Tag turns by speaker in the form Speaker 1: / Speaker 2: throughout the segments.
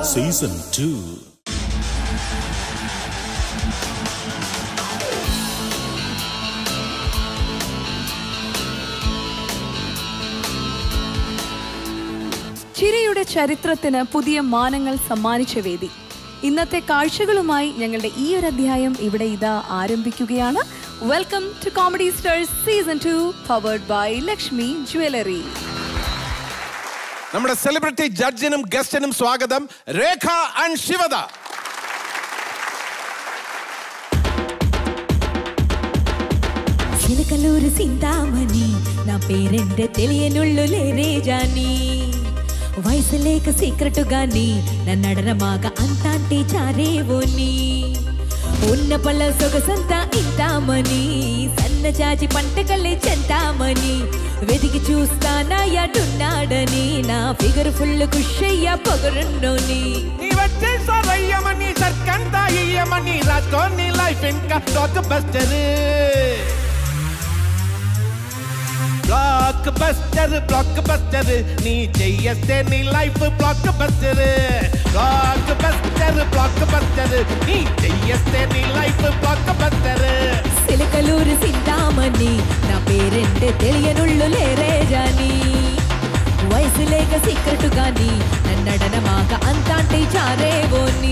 Speaker 1: Season two
Speaker 2: ചിരിയുടെ ചരിത്രത്തിന് പുതിയ മാനങ്ങൾ സമ്മാനിച്ച വേദി ഇന്നത്തെ കാഴ്ചകളുമായി ഞങ്ങളുടെ ഈ ഒരു അധ്യായം ഇവിടെ ഇതാ ആരംഭിക്കുകയാണ് welcome to comedy stars season two powered by Lakshmi jewellery
Speaker 3: നമ്മുടെ സെലിബ്രിറ്റി ജഡ്ജിനും ഗസ്റ്റിനും സ്വാഗതം രേഖ ആൻഡ് ശിവദ
Speaker 4: చిలకలూరు సింతామణి నా పేరెంట్ తెలియనుళ్ళు లేరే జాని వయసు లేక సీక్రెట్ గాని నన్నడరమాగ అంతాంటి చారేవోని ఉన్న పళ్ళ సొగసంతా ఇంతామని సన్న చాచి పంటకల్లే చెంతామని వెతికి చూస్తానా యాడున్నాడని నా ఫిగర్ ఫుల్ కుషయ్య పొగరున్నోని
Speaker 3: నీ వచ్చే సరయ్యమని సర్కంత ఇయ్యమని రాసుకో నీ లైఫ్ ఇంకా blockbuster blockbuster blockbuster నీ చెయ్యస్తే నీ life blockbuster blockbuster blockbuster నీ చెయ్యస్తే నీ life blockbuster
Speaker 4: Chilakaluru Chintamani నా పేరెంట్ తెలియనుళ్ళు లేరే జాని వయసు లేక సీక్రెట్ గాని నన్నడన మాక అంతాంటి చారేవోని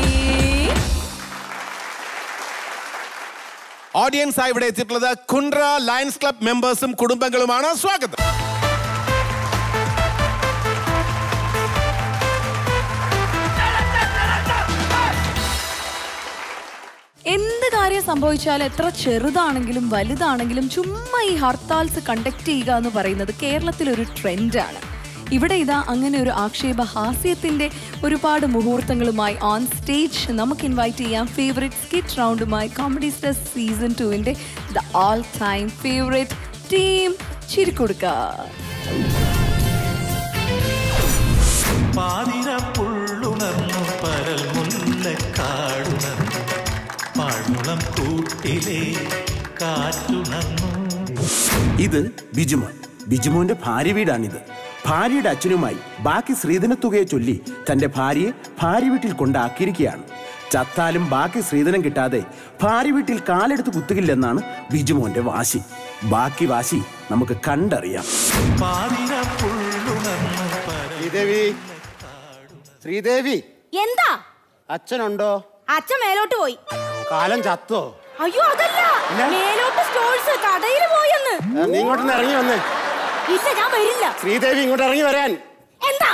Speaker 3: ഓഡിയൻസ് ആയി ഇവിടെ എത്തിയിട്ടുള്ളത് കുണ്ട്ര ലയൺസ് ക്ലബ് മെമ്പേഴ്സും കുടുംബങ്ങളുമാണ് സ്വാഗതം
Speaker 2: എന്ത് കാര്യം സംഭവിച്ചാലും എത്ര ചെറുതാണെങ്കിലും വലുതാണെങ്കിലും ചുമ്മാ ഈ ഹർത്താൽസ് കണ്ടക്ട് ചെയ്യുക എന്ന് പറയുന്നത് കേരളത്തിലൊരു ട്രെൻഡാണ് ഇവിടെ ഇതാ അങ്ങനെ ഒരു ആക്ഷേപ ഹാസ്യത്തിന്റെ ഒരുപാട് മുഹൂർത്തങ്ങളുമായി ഓൺ സ്റ്റേജ് നമുക്ക് ഇൻവൈറ്റ് ചെയ്യാം ഫേവറേറ്റ് സ്കിറ്റ് റൗണ്ടുമായി കോമഡി സ്റ്റാർ സീസൺ ടുവിന്റെ the all time favourite team Chirikkudukka
Speaker 1: പാതിര പുള്ളുണർന്നു പരൽ മുല്ലക്കാടുണർന്നു പാഴ്മുളം കൂട്ടിലെ കാറ്റുണർന്നു
Speaker 5: ഇത് ബിജുമോൻ ബിജുമോന്റെ ഭാര്യ വീടാണിത് ഭാര്യയുടെ അച്ഛനുമായി ബാക്കി ശ്രീധനത്തുകയെ ചൊല്ലി തന്റെ ഭാര്യയെ ഭാര്യ വീട്ടിൽ കൊണ്ടാക്കിയിരിക്കുകയാണ് ചത്താലും ബാക്കി ശ്രീധനം കിട്ടാതെ ഭാര്യ വീട്ടിൽ കാലെടുത്ത് കുത്തുകില്ലെന്നാണ് ബിജുമോന്റെ വാശി ബാക്കി വാശി നമുക്ക് കണ്ടറിയാം
Speaker 1: പാതിര പുള്ളുണർന്നു പരൽ
Speaker 6: ശ്രീദേവി ശ്രീദേവി
Speaker 7: എന്താ
Speaker 6: അച്ഛനുണ്ടോ
Speaker 7: അച്ഛൻ മേലോട്ട് പോയി
Speaker 6: കാലം ചത്തോ
Speaker 7: അയ്യോ അതല്ല മേലോട്ട് സ്റ്റോൾസ് കടയിൽ പോയെന്ന്
Speaker 6: ആ, നീ ഇങ്ങോട്ടൊന്ന് ഇറങ്ങി വന്നേ
Speaker 7: ഇല്ല ഞാൻ വരില്ല
Speaker 6: ശ്രീദേവി ഇങ്ങോട്ട് ഇറങ്ങി വരാൻ
Speaker 7: എന്താ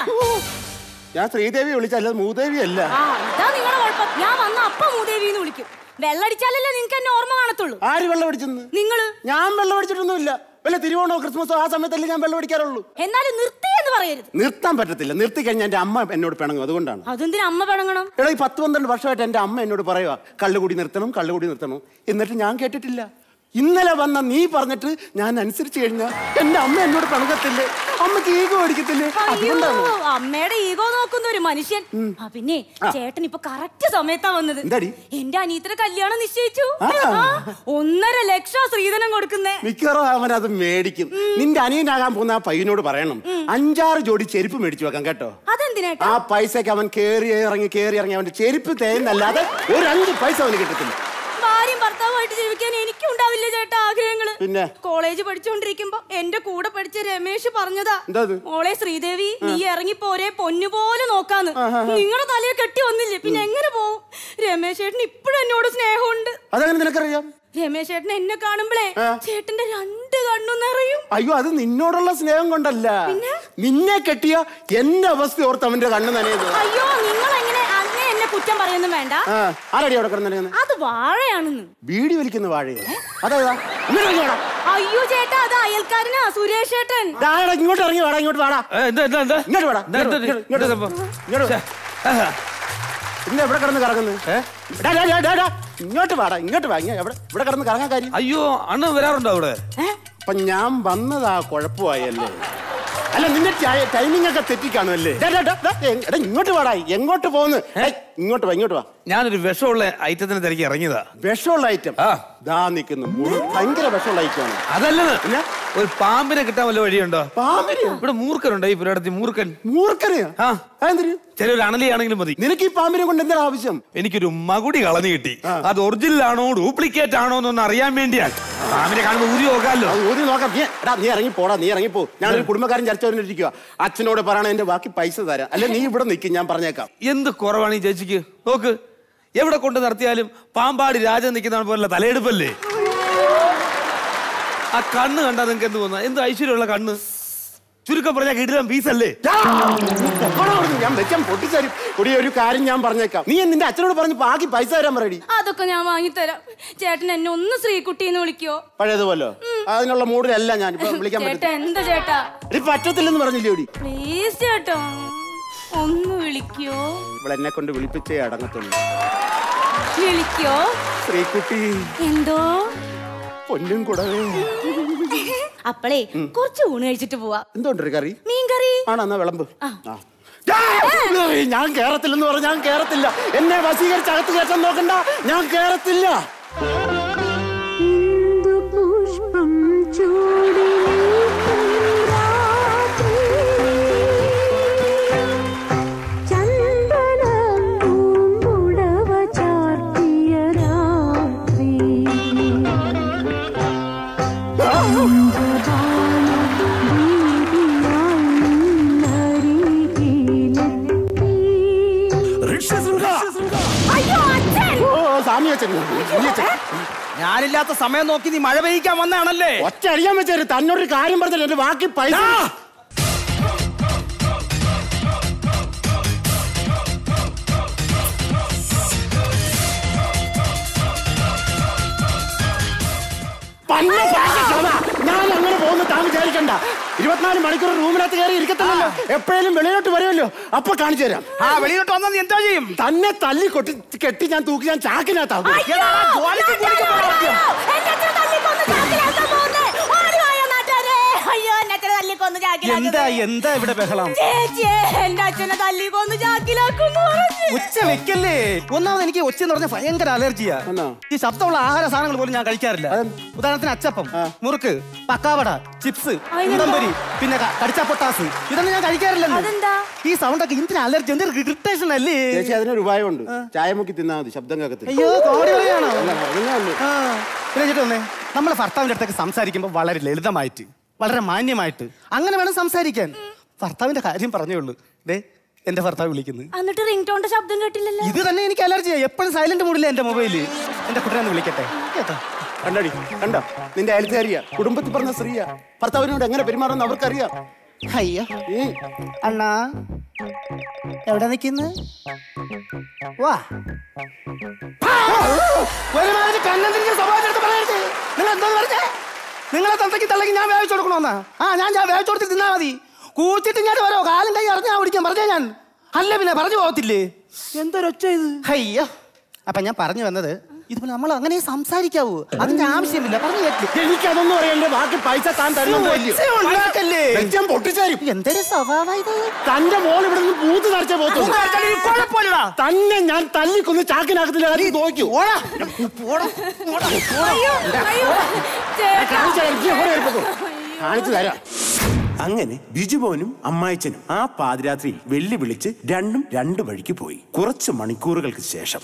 Speaker 6: ഞാൻ ശ്രീദേവി വിളിച്ചല്ല മൂദേവി അല്ല
Speaker 7: ആ ഇതാ നിങ്ങളുടെ കുഴപ്പം ഞാൻ വന്ന അപ്പ മൂദേവി എന്ന് വിളിക്കും വെള്ളടിച്ചാലല്ലേ നിങ്ങക്ക് എന്നെ ഓർമ്മ കാണത്തുള്ളൂ
Speaker 6: ആര് വെള്ളം അടിച്ചെന്ന്
Speaker 7: നിങ്ങള്
Speaker 6: ഞാൻ വെള്ളം അടിച്ചിട്ടൊന്നുമില്ല വല്ല തിരുവോണോ ക്രിസ്മസോ ആ സമയത്തല്ലേ ഞാൻ വെള്ളം അടിക്കാറുള്ളൂ
Speaker 7: എന്നാലും നിർത്തി എന്ന് പറയരുത്
Speaker 6: നിർത്താൻ പറ്റത്തില്ല നിർത്തി കഴിഞ്ഞാൽ എന്റെ അമ്മ എന്നോട് പിണങ്ങും അതുകൊണ്ടാണ്
Speaker 7: അതെന്തിനാ അമ്മ പിണങ്ങണം
Speaker 6: എടാ ഈ പത്ത് പന്ത്രണ്ട് വർഷമായിട്ട് എന്റെ അമ്മ എന്നോട് പറയുക കള്ളുകൂടി നിർത്തണം കള്ളുകൂടി നിർത്തണം എന്നിട്ട് ഞാൻ കേട്ടിട്ടില്ല ഇന്നലെ വന്ന നീ പറഞ്ഞിട്ട് ഞാൻ അനുസരിച്ച് കഴിഞ്ഞാൽ എന്റെ അമ്മ എന്നോട് പിണങ്ങത്തില്ലേ അമ്മക്ക് ഈഗോ അടിക്കത്തില്ലേ
Speaker 7: അയ്യോ
Speaker 6: അതുകൊണ്ടാണ്
Speaker 7: അമ്മയുടെ ഈഗോ നോക്കുന്ന ഒരു മനുഷ്യൻ ആ പിന്നെ ചേട്ടൻ ഇപ്പൊ കറക്റ്റ് സമയത്താ വന്നത്
Speaker 6: എന്താടി?
Speaker 7: എന്റെ അനീത്തിന്റെ കല്യാണം നിശ്ചയിച്ചു
Speaker 6: ആ.
Speaker 7: ആ, ഒന്നര ലക്ഷം ശ്രീധനം കൊടുക്കുന്നേ
Speaker 6: മിക്കവാറും അവൻ അത് മേടിക്കും നിന്റെ അനിയനാകാൻ പോകുന്ന ആ പയ്യനോട് പറയണം അഞ്ചാറ് ജോഡി ചെരുപ്പ് മേടിച്ചു വെക്കാം കേട്ടോ
Speaker 7: അതെന്തിനേട്ടാ
Speaker 6: ആ പൈസക്ക് അവൻ കേറി ഇറങ്ങി കേറി ഇറങ്ങി അവന്റെ ചെരുപ്പ് തേയുന്നല്ലാതെ ഒരു അഞ്ച് പൈസ അവന് കിട്ടത്തില്ല
Speaker 7: ഭാര്യയും ഭർത്താവുമായിട്ട് ജീവിക്കാൻ എനിക്കും ഉണ്ടാവില്ല ചേട്ടാ ആഗ്രഹങ്ങള്
Speaker 6: പിന്നെ?
Speaker 7: കോളേജ് പഠിച്ചുകൊണ്ടിരിക്കുമ്പോ എന്റെ കൂടെ പഠിച്ച രമേശ് പറഞ്ഞതാ
Speaker 6: എന്താ അത്?
Speaker 7: മോളെ ശ്രീദേവി നീ ഇറങ്ങി പോരെ പൊന്നുപോലെ നോക്കാന്ന് നിങ്ങളുടെ തലയെ കെട്ടി വന്നില്ലേ പിന്നെ എങ്ങനെ പോവും രമേശ് ചേട്ടൻ ഇപ്പോഴും എന്നോട് സ്നേഹമുണ്ട്
Speaker 6: അതങ്ങനെ നിനക്കറിയാം
Speaker 7: രമേശ് ചേട്ടൻ എന്നെ കാണുമ്പളേ ചേട്ടന്റെ രണ്ട് കണ്ണു നിറയും
Speaker 6: അയ്യോ അത് നിന്നോടുള്ള സ്നേഹം കൊണ്ടല്ല നിന്നെ കെട്ടിയ എന്റെ അവസ്ഥ ഓർത്ത് അവന്റെ കണ്ണ് നനയുന്നത്
Speaker 7: അയ്യോ നിങ്ങൾ എങ്ങനെ അങ്ങനെ എന്നെ കുറ്റം പറയുന്നു വേണ്ട
Speaker 6: ആ ആരടി അവിടെ കിടന്നു
Speaker 7: അത് വാഴയാണെന്ന്
Speaker 6: ബീഡി വലിക്കുന്ന വാഴയോ അതേതാ ഇങ്ങോട്ട് ഇറങ്ങി വാടാ.
Speaker 7: അയ്യോ ചേട്ടാ അത് അയൽക്കാരനാ സുരേഷ് ചേട്ടൻ
Speaker 6: ദാ, എടാ, ഇങ്ങോട്ട് ഇറങ്ങി വാടാ ഇങ്ങോട്ട് വാടാ
Speaker 8: എന്താ എന്താ എന്താ
Speaker 6: ഇങ്ങോട്ട് വാടാ
Speaker 8: എന്താ, എന്താ,
Speaker 6: ഇങ്ങോട്ട്, ഇങ്ങോട്ട്,
Speaker 8: എന്താ
Speaker 6: ഇങ്ങോട്ട് വാ. ഇന്ന് എവിടെ കിടന്ന് കറങ്ങുന്നത് ഡാ, ഡാ, ഡാ, ഡാ, ഡാ. ഇങ്ങോട്ട് വാടാ ഇങ്ങോട്ട് വാ ഇങ്ങ- എവിടെ ഇവിടെ കിടന്ന് കറങ്ങാൻ കാര്യം
Speaker 8: അയ്യോ അണ്ണൻ വരാറുണ്ടോ അവിടെ
Speaker 6: അപ്പൊ ഞാൻ വന്നതാ കുഴപ്പമായല്ലേ അല്ല നിന്റെ ടൈമിംഗ് ഒക്കെ തെറ്റിക്കാണുമല്ലേ ഡാ, ഡാ, ഡാ, ഡാ, എ- എടാ ഇങ്ങോട്ട് വാടാ എങ്ങോട്ട് പോകുന്നു ഏയ്, ഇങ്ങോട്ട് വാ ഇങ്ങോട്ട് വാ
Speaker 8: ഞാനൊരു വിഷമുള്ള ഐറ്റത്തിന് തിരക്കി ഇറങ്ങിയതാ
Speaker 6: വിഷമുള്ള ഐറ്റം
Speaker 8: ആ.
Speaker 6: ദാ നിൽക്കുന്നു മുഴു- ഭയങ്കര വിഷമുള്ള ഐറ്റമാണ്
Speaker 8: അതല്ലെന്ന്
Speaker 6: പിന്നെ?
Speaker 8: ഒരു പാമ്പിനെ കിട്ടാൻ വല്ല വഴിയുണ്ടോ
Speaker 6: പാമ്പിനെയോ
Speaker 8: ഇവിടെ മൂർഖനുണ്ട് ഈ പുരടത്തി മൂർഖൻ
Speaker 6: മൂർഖനെയോ
Speaker 8: ആ
Speaker 6: അതെന്തിന്
Speaker 8: ചിലൊരു അണലിയാണെങ്കിലും മതി
Speaker 6: നിനക്ക് ഈ പാമ്പിനെ കൊണ്ട് എന്താണ് ആവശ്യം
Speaker 8: എനിക്കൊരു മകുടി കളഞ്ഞു കിട്ടി അത് ഒറിജിനൽ ആണോ ഡ്യൂപ്ലിക്കേറ്റ് ആണോ എന്നൊന്ന് അറിയാൻ വേണ്ടിയാണ് പാമ്പിനെ കാണുമ്പോൾ ഊരി നോക്കാമല്ലോ
Speaker 6: അത് ഊരി നോക്കാം നീ എടാ നീ ഇറങ്ങി പോടാ നീ ഇറങ്ങി പോ ഞാനൊരു കുടുംബക്കാരൻ ചർച്ച പറഞ്ഞിരിക്കുക അച്ഛനോട് പറയണ എന്റെ ബാക്കി പൈസ തരാം അല്ലെ നീ ഇവിടെ നിൽക്കും ഞാൻ പറഞ്ഞേക്കാം
Speaker 8: എന്ത് കുറവാണ് ഈ ചേച്ചിക്ക് നോക്ക് എവിടെ കൊണ്ട് നിർത്തിയാലും പാമ്പാടി രാജ നിൽക്കുന്ന പോലെ തലയെടുപ്പല്ലേ ആ കണ്ണ് കണ്ടാ നിങ്ങൾക്ക് എന്ത് തോന്നുക എന്ത് ഐശ്വര്യമുള്ള കണ്ണ് ചുരുക്കം പറഞ്ഞാൽ കിടിലം പീസല്ലേ
Speaker 6: യാ! നീ പൊക്കോടാ അവിടുന്ന്. ഞാൻ വെച്ചാൽ പൊട്ടിച്ചരും ഒരു ഒരു കാര്യം ഞാൻ പറഞ്ഞേക്കാം നീ നിന്റെ അച്ഛനോട് പറഞ്ഞ് ബാക്കി പൈസ തരാൻ പറയടി
Speaker 7: അതൊക്കെ ഞാൻ വാങ്ങിത്തരാം ചേട്ടൻ എന്നെ ഒന്ന് ശ്രീകുട്ടി എന്ന് വിളിക്കോ
Speaker 6: പഴയതുപോലെ അതിനുള്ള മൂഡിലല്ല ഞാൻ ഇപ്പൊ വിളിക്കാൻ
Speaker 7: ചേട്ടാ
Speaker 6: പറ്റും
Speaker 7: എന്താ ചേട്ടാ
Speaker 6: ഇത് പറ്റത്തില്ലെന്ന് പറഞ്ഞില്ലേ ഓടി
Speaker 7: പ്ലീസ് ചേട്ടാ ഒന്ന് വിളിക്കോ
Speaker 6: ഇവിടെ എന്നെ കൊണ്ട് വിളിപ്പിച്ചേ അടങ്ങത്തുള്ളൂ
Speaker 7: വിളിക്കോ
Speaker 6: ശ്രീകുട്ടി
Speaker 7: എന്തോ
Speaker 6: പൊന്നും കൂടവേ
Speaker 7: അപ്പളേ കുറച്ച് ഊണ് കഴിച്ചിട്ട് പോവാ
Speaker 6: എന്തുണ്ട് കറി
Speaker 7: മീൻകറി
Speaker 6: ആണോ എന്നാ വിളമ്പ് ആ. യാ! ഏയ്, ഞാൻ കേറത്തില്ലെന്ന് പറഞ്ഞ ഞാൻ കേറത്തില്ല എന്നെ വസീകരിച്ച് അകത്ത് കയറ്റാൻ നോക്കണ്ട ഞാൻ കേറത്തില്ല
Speaker 9: പുഷ്പം ചൂടി ചന്ദന പൂമ്പുടവ ചാർത്തിയ രാത്രി
Speaker 7: അയ്യോ അച്ഛൻ
Speaker 6: ഓ സ്വാമി അച്ഛൻ ഈ അച്ഛൻ.
Speaker 10: ഞാനില്ലാത്ത സമയം നോക്കി നീ മഴ പെയ്യിക്കാൻ വന്നാണല്ലേ
Speaker 6: ഒറ്റ അടിയാൻ വെച്ചേര് തന്നോടൊരു കാര്യം പറഞ്ഞില്ല എന്റെ ബാക്കി പൈസ പന്ന പാക്കറ്റാണ്. ഞാൻ അങ്ങനെ പോകുന്ന താൻ വിചാരിക്കണ്ട ഇരുപത്തിനാല് മണിക്കൂർ റൂമിനകത്ത് കയറി ഇരിക്കത്തില്ലല്ലോ എപ്പോഴേലും വെളിയിലോട്ട് വരുമല്ലോ അപ്പൊ കാണിച്ചു തരാം
Speaker 10: ആ വെളിയിലോട്ട് വന്നാൽ നീ എന്താ ചെയ്യും
Speaker 6: തന്നെ തല്ലി കൊട്ടി കെട്ടി ഞാൻ തൂക്കി ഞാൻ ചാക്കിനകത്താകും
Speaker 10: എടാ, ജോലിക്ക് ജോലിക്ക് പോകാൻ
Speaker 7: എന്റെ അച്ഛനെ തല്ലിക്കൊന്ന് ചാക്കിലാക്കാൻ പോകുന്നേ ഓടി വായോ നാട്ടുകാരെ അയ്യോ എന്റെ അച്ഛനെ തല്ലിക്കൊന്ന്
Speaker 10: എന്താ
Speaker 7: ചാക്കിലാക്കാൻ
Speaker 10: എന്താ ഇവിടെ ബഹളം
Speaker 7: ചേച്ചിയെ എന്റെ അച്ഛനെ തല്ലിക്കൊന്ന് ചാക്കിലാക്കുന്നു പറഞ്ഞു
Speaker 10: ഒച്ച വെക്കല്ലേ ഒന്നാമത് എനിക്ക് ഒച്ച എന്ന് പറഞ്ഞ ഭയങ്കര അലർജിയാ
Speaker 6: ആണോ?
Speaker 10: ഈ ശബ്ദമുള്ള ആഹാര സാധനങ്ങൾ പോലും ഞാൻ കഴിക്കാറില്ല ഉദാഹരണത്തിന് അച്ചപ്പം മുറുക്ക് പക്കാവട ചിപ്സ് ഉടമ്പരി പിന്നെ ക- കടിച്ച പൊട്ടാസ് ഇതൊന്നും ഞാൻ കഴിക്കാറില്ലെന്ന്
Speaker 7: അതെന്താ?
Speaker 10: ഈ സൗണ്ട് ഒക്കെ എന്തിനാ അലർജി എന്തൊരു ഇറിറ്റേഷൻ അല്ലേ
Speaker 6: ചേച്ചി അതിനൊരു ഉപായമുണ്ട് ചായ മുക്കി തിന്നാ മതി ശബ്ദം കേൾക്കത്തില്ല
Speaker 10: അയ്യോ കോമഡി കളിയാണോ
Speaker 6: അല്ല, പറഞ്ഞേ ഉള്ളൂ.
Speaker 10: ആ പിന്നെ ചേട്ടാ വന്നേ നമ്മളെ ഭർത്താവിന്റെ അടുത്തൊക്കെ സംസാരിക്കുമ്പോൾ വളരെ ലളിതമായിട്ട് വളരെ മാന്യമായിട്ട് അങ്ങനെ വേണം സംസാരിക്കാൻ ഭർത്താവിന്റെ കാര്യം പറഞ്ഞേ ഉള്ളൂ ദേ എന്റെ ഭർത്താവ് വിളിക്കുന്നു
Speaker 7: എന്നിട്ട് റിംഗ് ടോണിന്റെ ശബ്ദം കേട്ടില്ലല്ലോ
Speaker 10: ഇത് തന്നെ എനിക്ക് അലർജിയാ എപ്പോഴും സൈലന്റ് മൂഡില്ല എന്റെ മൊബൈല് എന്റെ കുട്ടനെ ഒന്ന് വിളിക്കട്ടെ കേട്ടോ
Speaker 6: കണ്ടടി കണ്ടോ നിന്റെ അയൽക്കാരിയാ കുടുംബത്തിൽ പറഞ്ഞ സ്ത്രീയാ ഭർത്താവിനോട് എങ്ങനെ പെരുമാറുന്ന അവർക്കറിയാം
Speaker 10: അയ്യോ
Speaker 6: ഉം.
Speaker 10: അണ്ണാ എവിടെ നിൽക്കുന്നു വാ ഒരുമാതിരി കണ്ണം തിരിഞ്ഞ സ്വഭാവത്തിനടുത്ത് പറയരുത് നിങ്ങൾ എന്താ പറഞ്ഞേ നിങ്ങളെ തന്തയ്ക്ക് തള്ളക്ക് ഞാൻ വേവിച്ചു കൊടുക്കണമെന്നാ ആ ഞാൻ ഞാൻ വേവിച്ചു കൊടുത്ത് തിന്നാ മതി കൂച്ചിട്ട് ഇങ്ങോട്ട് വരോ കാലും കൈ അറിഞ്ഞാ ഓടിക്കാൻ പറഞ്ഞേ ഞാൻ അല്ല പിന്നെ പറഞ്ഞു പോകത്തില്ലേ എന്തൊരൊച്ച ഇത് അയ്യോ അപ്പൊ ഞാൻ പറഞ്ഞു വന്നത് ഇതുപോലെ നമ്മൾ അങ്ങനെ സംസാരിക്കാവൂ അതിന്റെ ആവശ്യമില്ല പറഞ്ഞു കേട്ടില്ലേ
Speaker 6: എനിക്കതൊന്നും അറിയണ്ടേ ബാക്കി പൈസ താൻ തരണോ
Speaker 10: ഒച്ച ഉണ്ടാക്കല്ലേ?
Speaker 6: ഞാൻ പൊട്ടിച്ചാരും
Speaker 10: എന്തൊരു സ്വഭാവം ഇത്
Speaker 6: തന്റെ മോൾ ഇവിടെ നിന്ന് പൂത്ത് തറച്ചേ പോത്തുള്ളൂ
Speaker 10: കുഴപ്പമില്ലടാ
Speaker 6: തന്നെ ഞാൻ തല്ലിക്കൊന്ന് ചാക്കിനകത്തില്ല അത് നോക്കൂ
Speaker 10: ഓടാ
Speaker 7: അയ്യോ അയ്യോ ചേട്ടാ
Speaker 6: കാണിച്ചു തരാം. ഇജ്ജ് ഇവിടെ വരെ പോകൂ. കാണിച്ചു തരാം
Speaker 5: അങ്ങനെ ബിജുമോനും അമ്മായിച്ചനും ആ പാതിരാത്രിയിൽ വെള്ളി വിളിച്ച് രണ്ടും രണ്ടു വഴിക്ക് പോയി കുറച്ച് മണിക്കൂറുകൾക്ക് ശേഷം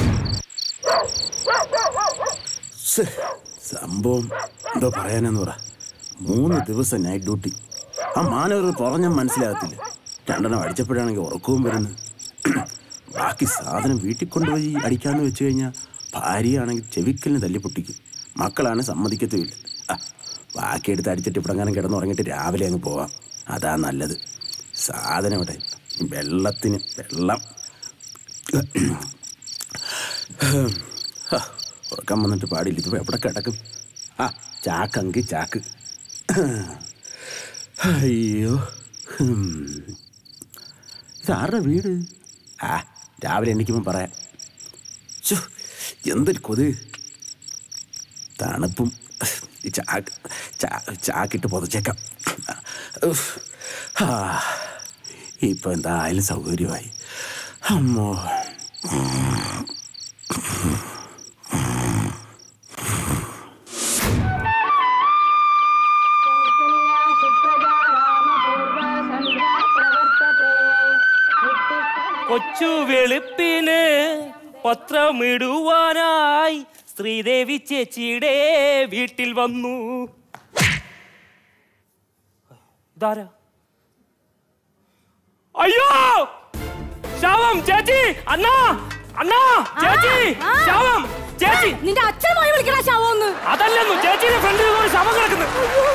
Speaker 5: ശ്ശേ, സംഭവം എന്തോ പറയാനെന്ന് പറ മൂന്ന് ദിവസം നൈറ്റ് ഡ്യൂട്ടി ആ മാനവർ പറഞ്ഞ മനസ്സിലാകത്തില്ല രണ്ടെണ്ണം അടിച്ചപ്പോഴാണെങ്കിൽ ഉറക്കവും വരുന്നത് ബാക്കി സാധനം വീട്ടിൽ കൊണ്ടുപോയി അടിക്കാന്ന് വെച്ച് കഴിഞ്ഞാൽ ഭാര്യയാണെങ്കിൽ ചെവിക്കലിന് തല്ലിപ്പൊട്ടിക്കും മക്കളാണ് സമ്മതിക്കത്തുമില്ല ആ ബാക്കി എടുത്ത് അടിച്ചിട്ട് ഇവിടെ അങ്ങനെ കിടന്നുറങ്ങിയിട്ട് രാവിലെ അങ്ങ് പോവാം അതാ നല്ലത് സാധനം ഇവിടെ വെള്ളത്തിന് വെള്ളം ഹ, ഉറക്കം വന്നിട്ട് പാടില്ല ഇതിപ്പോ എവിടെ കിടക്കും ആ ചാക്കെങ്കിൽ ചാക്ക് അയ്യോ ഹും. ഇതാരുടെ വീട് ആ രാവിലെ എണീക്കുമ്പോൾ പറയാം ചോ എന്തൊരു കൊത് തണുപ്പും ഈ ചാക്ക് ചാ- ചാക്കിട്ട് പൊതച്ചേക്കാം ഉഫ്. ആ ഇപ്പൊ എന്തായാലും സൗകര്യമായി അമ്മോ
Speaker 11: വെളുപ്പിന് പത്രമിടുവാനായി ശ്രീദേവി ചേച്ചിയുടെ വീട്ടിൽ വന്നു ഇതാരാ അയ്യോ ശവം ചേച്ചി അണ്ണാ അണ്ണാ ചേച്ചി
Speaker 7: ആ.
Speaker 11: ശവം ചേച്ചി
Speaker 7: നിന്റെ അച്ഛൻ പോയി വിളിക്കണ ശവം
Speaker 11: അതല്ലെന്നു ചേച്ചിയുടെ ഫ്രണ്ടിൽ ഒരു ശവം കിടക്കുന്നു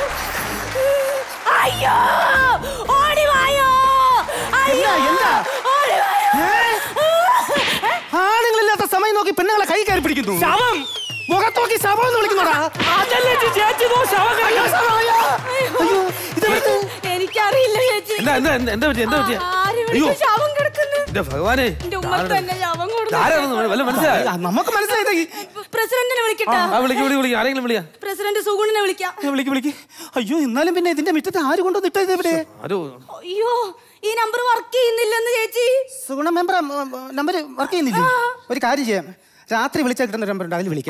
Speaker 7: അയ്യോ ഓടി വായോ അയ്യോ
Speaker 10: എന്താ?
Speaker 7: ഓടി വായോ
Speaker 10: ആണുങ്ങളില്ലാത്ത സമയം നോക്കി പെണ്ണുങ്ങളെ കൈ കയറി പിടിക്കുന്നു
Speaker 11: ശവം
Speaker 10: മുഖത്ത് നോക്കി ശവം എന്ന് വിളിക്കുന്നോടാ
Speaker 11: അതല്ലേ ചേച്ചി ചേച്ചി ദോ ശവം
Speaker 10: അയ്യോ,
Speaker 11: കിടക്കുന്നു
Speaker 10: ശവം, അയ്യോ. അയ്യോ, ഇതെവിടുത്തെ?
Speaker 7: എനിക്കറിയില്ല ചേച്ചി
Speaker 8: എന്താ എന്താ എന്താ എന്താ പറ്റി എന്താ പറ്റി
Speaker 7: ആര്
Speaker 8: അയ്യോ
Speaker 7: വിളിച്ച ശവം കിടക്കുന്നു
Speaker 8: എന്റെ ഭഗവാനെ
Speaker 7: എന്റെ ഉമ്മ തന്നെ ശവം
Speaker 8: ആരാണെന്ന് വല്ല മനസ്സിലായോ
Speaker 10: ആ, നമുക്ക് മനസ്സിലായത് ഈ
Speaker 7: പ്രസിഡന്റിനെ വിളിക്കട്ടെ
Speaker 8: ആ വിളിക്ക് വിളി വിളി ആരെങ്കിലും വിളിയാ
Speaker 7: പ്രസിഡന്റ് സുഗുണിനെ വിളിക്കാം
Speaker 10: വിളിക്ക് വിളിക്ക് അയ്യോ എന്നാലും പിന്നെ ഇതിന്റെ മുറ്റത്ത് ആര് കൊണ്ടുവന്ന് ഇട്ടത് ഇവിടെ
Speaker 8: ആരോ
Speaker 7: അയ്യോ ഈ നമ്പർ വർക്ക് ചെയ്യുന്നില്ലെന്ന് ചേച്ചി
Speaker 10: സുഗുണ മെമ്പർ നമ്പർ വർക്ക് ചെയ്യുന്നില്ലേ ഒരു കാര്യം ചെയ്യാം രാത്രി വിളിച്ചാൽ കിട്ടുന്ന നമ്പർ ഉണ്ട് അതിൽ വിളിക്കാം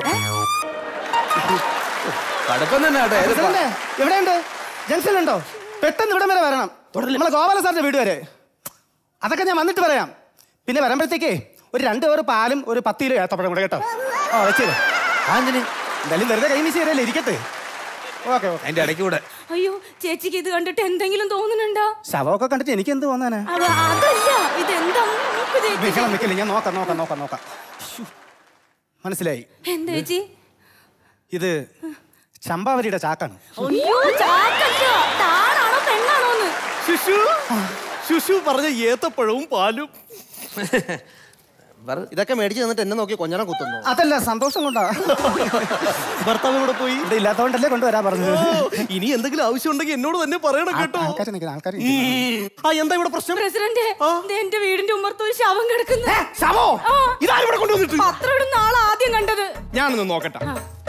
Speaker 8: കടുപ്പം തന്നെ കേട്ടോ ഏത് പ-
Speaker 10: പ്രസിഡന്റ്, എവിടെയുണ്ട് ജംഗ്ഷനിലുണ്ടോ പെട്ടെന്ന് ഇവിടെ വരെ വരണം നമ്മളെ ഗോപാല സാറിന്റെ വീട് വരെ അതൊക്കെ ഞാൻ വന്നിട്ട് പറയാം പിന്നെ വരുമ്പോഴത്തേക്കേ ഒരു രണ്ട് പേർ പാലും ഒരു പത്ത് കിലോ ഏത്തപ്പഴം കൂടെ കേട്ടോ ആ വെച്ചേ
Speaker 8: ആന്റണി
Speaker 10: എന്തായാലും വെറുതെ കൈ വീശി തരല്ലേ ഇരിക്കട്ടെ ഓക്കെ ഓക്കെ
Speaker 8: അതിന്റെ ഇടയ്ക്ക് കൂടെ
Speaker 7: അയ്യോ ചേച്ചിക്ക് ഇത് കണ്ടിട്ട് എന്തെങ്കിലും തോന്നുന്നുണ്ടോ
Speaker 10: ശവമൊക്കെ കണ്ടിട്ട് എനിക്ക് എന്ത് തോന്നാനാ
Speaker 7: അത് അതല്ല ഇതെന്താ മൂക്ക് ചേച്ചി
Speaker 10: നിൽക്കണം നിൽക്കില്ല ഞാൻ നോക്കാം നോക്കാം നോക്കാം നോക്കാം ശ്ശോ. മനസ്സിലായി
Speaker 7: എന്താ ചേച്ചി
Speaker 10: ഇത് ചമ്പാവരിയുടെ ചാക്കാണ്
Speaker 7: അയ്യോ ചാക്കല്ലോ താനാണോ പെണ്ണാണോന്ന്
Speaker 12: ശുശു ശുശു പറഞ്ഞ ഏത്തപ്പഴവും പാലും ഇതൊക്കെ മേടിച്ച് തന്നിട്ട് എന്നെ നോക്കി കൊഞ്ഞണം കുത്തുന്നു
Speaker 10: അതല്ല സന്തോഷം കൊണ്ടാ
Speaker 12: ഭർത്താവ് ഇവിടെ പോയി
Speaker 10: ഇവിടെ ഇല്ലാത്തതുകൊണ്ടല്ലേ കൊണ്ടുവരാ പറഞ്ഞത്
Speaker 12: ഓ, ഇനി എന്തെങ്കിലും ആവശ്യം ഉണ്ടെങ്കിൽ എന്നോട് തന്നെ പറയണം കേട്ടോ
Speaker 10: ആൾക്കാർ നിൽക്കുന്ന ആൾക്കാർ
Speaker 12: ആ എന്താ ഇവിടെ പ്രശ്നം
Speaker 7: പ്രസിഡന്റ് ദേ എന്റെ വീടിന്റെ ഉമ്മർത്ത് ഒരു ശവം കിടക്കുന്നു
Speaker 12: ശവോ
Speaker 7: ആ.
Speaker 12: ഇതാരും ഇവിടെ കൊണ്ടുവന്നിട്ട്
Speaker 7: പത്രം ഇടുന്ന ആൾ ആദ്യം കണ്ടത്
Speaker 12: ഞാനൊന്ന് നോക്കട്ടെ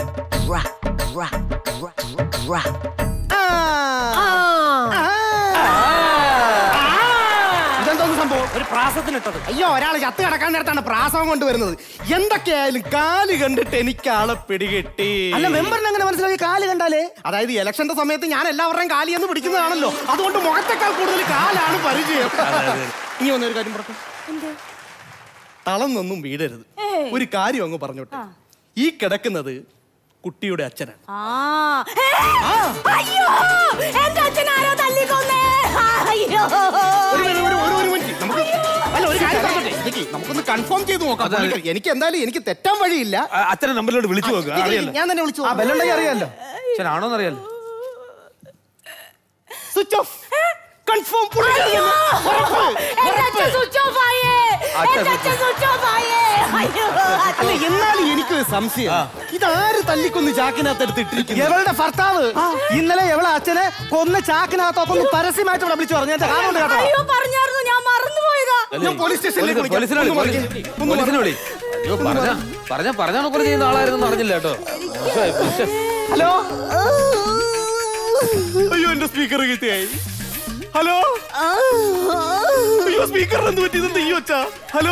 Speaker 12: ഇതെന്തോന്ന് സംഭവം
Speaker 11: ഒരു പ്രാസത്തിനിട്ടത്
Speaker 12: അയ്യോ ഒരാൾ ചത്ത് കിടക്കാൻ നേരത്താണ് പ്രാസവം കൊണ്ടുവരുന്നത് എന്തൊക്കെയായാലും കാല് കണ്ടിട്ട് എനിക്ക് ആളെ പിടികിട്ടി
Speaker 10: അല്ല മെമ്പറിന് അങ്ങനെ മനസ്സിലായി കാല് കണ്ടാലേ
Speaker 12: അതായത് ഇലക്ഷന്റെ സമയത്ത് ഞാൻ എല്ലാവരുടെയും കാലി എന്ന് പിടിക്കുന്നതാണല്ലോ അതുകൊണ്ട് മുഖത്തേക്കാൾ കൂടുതൽ കാലാണ് പരിചയം ഇനി വന്നൊരു കാര്യം പറഞ്ഞു തളന്നൊന്നും വീടരുത്
Speaker 7: ഏയ്.
Speaker 12: ഒരു കാര്യം അങ്ങ് പറഞ്ഞോട്ടെ ഈ കിടക്കുന്നത് കുട്ടിയുടെ അച്ഛനാണ്
Speaker 7: ആ ഏ, അയ്യോ എന്റെ അച്ഛൻ ആരോ തല്ലിക്കൊന്നേ അയ്യോ
Speaker 12: ഒരു മിനിറ്റ്, ഒരു- ഒരു- ഒരു മിനിറ്റ്. നമുക്ക് അല്ല ഒരു കാര്യം പറഞ്ഞോട്ടെ നിക്ക്, നമുക്കൊന്ന് കൺഫേം ചെയ്ത് നോക്കാം പുള്ളിക്കാരി. എനിക്ക് എന്തായാലും എനിക്ക് തെറ്റാൻ വഴിയില്ല
Speaker 8: ആ, അച്ഛനെ നമ്പറിലോട്ട് വിളിച്ചു നോക്കുക
Speaker 12: നിക്ക്,
Speaker 8: അറിയാലോ
Speaker 12: ഞാൻ തന്നെ വിളിച്ചു
Speaker 10: ആ ബെല്ലുണ്ടെങ്കിൽ അറിയാലോ
Speaker 8: അച്ഛനാണോന്ന് അറിയാലോ
Speaker 12: സ്വിച്ച് ഓഫ് കൺഫേം
Speaker 7: അയ്യോ എന്റെ അച്ഛൻ സ്വിച്ച് ഓഫ് ആയേ
Speaker 8: അച്ഛൻ
Speaker 7: എന്റെ അച്ഛൻ സ്വിച്ച് ഓഫ് ആയേ അയ്യോ
Speaker 12: അല്ല എന്നാലും എനിക്കൊരു സംശയം ഇതാര് തല്ലിക്കൊന്ന് ചാക്കിനകത്ത് എടുത്തിട്ടിരിക്കുന്നു
Speaker 10: എവളുടെ ഭർത്താവ് ഇന്നലെ എവളെ അച്ഛനെ കൊന്ന് ചാക്കിനകത്തൊക്കെ ഒന്ന് പരസ്യമായിട്ട് ഇവിടെ വിളിച്ചു പറഞ്ഞു എന്റെ കാണുന്നുണ്ട് കേട്ടോ
Speaker 7: അയ്യോ പറഞ്ഞായിരുന്നു ഞാൻ മറന്നുപോയതാ
Speaker 12: ഞാൻ പോലീസ് സ്റ്റേഷനിലേക്ക് വിളിക്കാം.
Speaker 8: പോലീസിനെ വിളി,
Speaker 12: ഒന്ന്
Speaker 8: പോലീസ്-
Speaker 12: വിളിക്ക്. ഒന്ന്
Speaker 8: പോലീസിനെ വിളി അയ്യോ പറഞ്ഞ പറഞ്ഞ പറഞ്ഞ നൊക്കെ ചെയ്യുന്ന ആളായിരുന്നു അറിഞ്ഞില്ല കേട്ടോ മോശമായി, മോശം.
Speaker 10: ഹലോ
Speaker 12: അയ്യോ എന്റെ സ്പീക്കർ കിട്ടിയായി ഹലോ അയ്യോ സ്പീക്കറിന് എന്ത് പറ്റിയത് ഈ ഒച്ച ഹലോ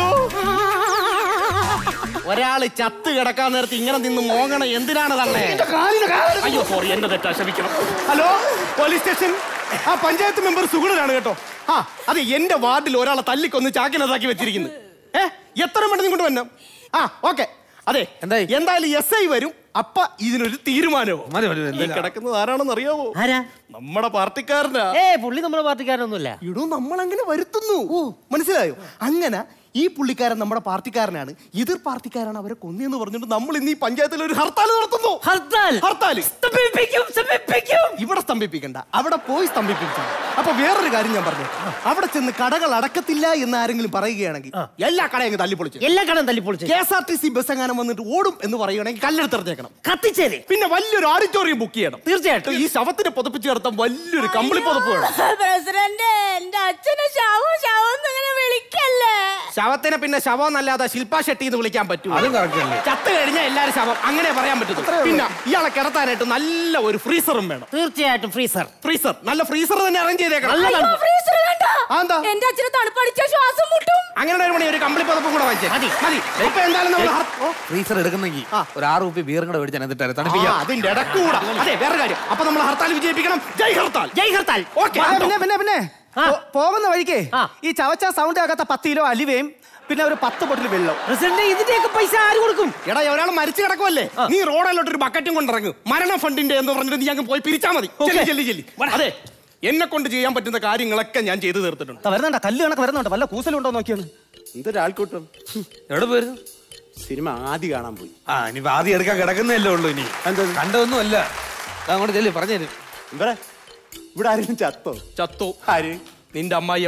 Speaker 12: ഒരാള് ചത്ത് കിടക്കാൻ നേരത്ത് ഇങ്ങനെ നിന്ന് മോങ്ങണ എന്തിനാണ് തന്നെ അയ്യോ സോറി എന്റെ തെറ്റാ ക്ഷമിക്കണം ഹലോ പോലീസ് സ്റ്റേഷൻ ആ പഞ്ചായത്ത് മെമ്പർ സുഗുണനാണ് കേട്ടോ ആ അതെ എന്റെ വാർഡിൽ ഒരാളെ തല്ലിക്കൊന്ന് ചാക്കിനതാക്കി വെച്ചിരിക്കുന്നു ഏ എത്ര മണി കൊണ്ട് വരണം ആ ഓക്കെ അതെ
Speaker 8: എന്തായി?
Speaker 12: എന്തായാലും എസ് ഐ വരും അപ്പ ഇതിനൊരു തീരുമാനവും
Speaker 8: മതി, മതി,
Speaker 12: ഈ
Speaker 8: എന്തായാലും
Speaker 12: കിടക്കുന്നത് ആരാണെന്ന് അറിയാവോ
Speaker 11: ആരാ
Speaker 12: നമ്മുടെ പാർട്ടിക്കാരനാ
Speaker 11: ഏ പുള്ളി നമ്മുടെ പാർട്ടിക്കാരനൊന്നുമില്ല
Speaker 12: ഇടൂ നമ്മൾ അങ്ങനെ വരുത്തുന്നു മനസ്സിലായോ അങ്ങനെ ഈ പുള്ളിക്കാരൻ നമ്മുടെ പാർട്ടിക്കാരനാണ് എതിർ പാർട്ടിക്കാരാണ് അവരെ കൊന്നിയെന്ന് പറഞ്ഞിട്ട് നമ്മൾ ഇന്ന് ഈ പഞ്ചായത്തിൽ ഒരു ഹർത്താൽ നടത്തുന്നു
Speaker 11: ഹർത്താൽ
Speaker 12: ഹർത്താൽ
Speaker 11: സ്തംഭിപ്പിക്കും സ്തംഭിപ്പിക്കും
Speaker 12: ഇവിടെ സ്തംഭിപ്പിക്കണ്ട അവിടെ പോയി സ്തംഭിപ്പിക്കണം അപ്പൊ വേറൊരു കാര്യം ഞാൻ പറഞ്ഞു അവിടെ ചെന്ന് കടകൾ അടക്കത്തില്ല എന്ന് ആരെങ്കിലും പറയുകയാണെങ്കിൽ എല്ലാ കടയും അങ്ങ് തല്ലിപ്പൊളിച്ചു
Speaker 11: എല്ലാ കടം തല്ലിപ്പൊളിച്ച്
Speaker 12: K S R T C bus എങ്ങാനും വന്നിട്ട് ഓടും എന്ന് പറയുകയാണെങ്കിൽ കല്ലെടുത്തെറിഞ്ഞേക്കണം
Speaker 11: കത്തിച്ചേര്
Speaker 12: പിന്നെ വലിയൊരു ഓഡിറ്റോറിയം ബുക്ക് ചെയ്യണം
Speaker 11: തീർച്ചയായിട്ടും
Speaker 12: ഈ ശവത്തിനെ പുതപ്പിച്ച് കിടത്താൻ വലിയൊരു കമ്പിളി പുതപ്പ് വേണം
Speaker 7: പ്രസിഡന്റ് എന്റെ അച്ഛനെ ശവം ശവം ഇങ്ങനെ വിളിക്കല്ലേ
Speaker 12: ശവത്തിനെ പിന്നെ ശവം എന്നല്ലാതെ ശില്പാ ഷെട്ടി എന്ന് വിളിക്കാൻ പറ്റൂ
Speaker 8: അതും കറക്റ്റ് അല്ലേ
Speaker 12: ചത്ത് കഴിഞ്ഞാൽ എല്ലാരും ശവം അങ്ങനെ പറയാൻ പറ്റും പിന്നെ ഇയാളെ കിടത്താനായിട്ട് നല്ല ഒരു ഫ്രീസറും വേണം
Speaker 11: തീർച്ചയായിട്ടും ഫ്രീസർ
Speaker 12: ഫ്രീസർ നല്ല ഫ്രീസർ തന്നെ അറേഞ്ച് ചെയ്തേക്കണം
Speaker 7: അയ്യോ, freezer വേണ്ട.
Speaker 12: ആ, എന്താ?
Speaker 7: എന്റെ അച്ഛന് തണുപ്പടിച്ച ശ്വാസം മുട്ടും
Speaker 12: അങ്ങനെ ഒരു മണി ഒരു കമ്പിളി പുതപ്പും കൂടെ വാങ്ങിച്ചേ മതി മതി അപ്പൊ എന്തായാലും നമ്മൾ ഹർ- ഓ,
Speaker 8: ഫ്രീസർ എടുക്കുന്നെങ്കിൽ
Speaker 12: ആ.
Speaker 8: ഒരു ആറ് കുപ്പി ബീറും കൂടെ മേടിച്ചാൽ എന്നിട്ട്
Speaker 12: ആ,
Speaker 8: തണുപ്പിക്കാം
Speaker 12: അതിന്റെ ഇടക്കൂടാ അതെ വേറെ കാര്യം അപ്പൊ നമ്മൾ ഹർത്താൽ വിജയിപ്പിക്കണം ജയ് ഹർത്താൽ
Speaker 11: ജയ് ഹർത്താൽ
Speaker 12: ഓക്കെ
Speaker 10: ആ, പിന്നെ പിന്നെ പിന്നെ
Speaker 11: ആ.
Speaker 10: പോ- പോകുന്ന വഴിക്ക്
Speaker 11: ആ.
Speaker 10: ഈ ചവച്ച സൗണ്ട് ആകാത്ത പത്ത് കിലോ അലിവയും
Speaker 12: പിന്നെ ഒരു പത്ത് ബോട്ടിൽ വെള്ളം
Speaker 11: പ്രസിഡന്റ് ഇതിന്റെയൊക്കെ പൈസ ആര് കൊടുക്കും
Speaker 12: എടാ ഒരാൾ മരിച്ചു കിടക്കുമല്ലേ നീ റോഡിലോട്ട് ഒരു ബക്കറ്റും കൊണ്ടിറങ്ങും മരണ ഫണ്ടിന്റെ എന്ന് പറഞ്ഞിട്ട് നീ അങ്ങ് പോയി പിരിച്ചാ മതി ചെല്ലി ചെല്ലി ചെല്ലി അതെ എന്നെ കൊണ്ട് ചെയ്യാൻ പറ്റുന്ന കാര്യങ്ങളൊക്കെ ഞാൻ ചെയ്തു തീർത്തിട്ടുണ്ട്
Speaker 10: ദാ വരുന്നുണ്ട കല്ല് കണക്ക് വരുന്നുണ്ട് വല്ല കൂസലുണ്ടോ നോക്കിയാണ്
Speaker 6: എന്തൊരാൾക്കൂട്ടം
Speaker 8: എവിടെ പോയിരുന്നു
Speaker 6: സിനിമ ആദ്യം കാണാൻ പോയി
Speaker 8: ആ ഇനി ആദ്യം എടുക്കാൻ കിടക്കുന്നല്ലേ ഉള്ളൂ ഇനി കണ്ടതൊന്നും അല്ല ദാ അങ്ങോട്ട് ചെല്ലി പറഞ്ഞുതരും
Speaker 6: ഇവിടെ ഇവിടെ ആരെങ്കിലും ചത്തോ
Speaker 12: ചത്തോ
Speaker 6: ആര്
Speaker 12: നിന്റെ അമ്മായി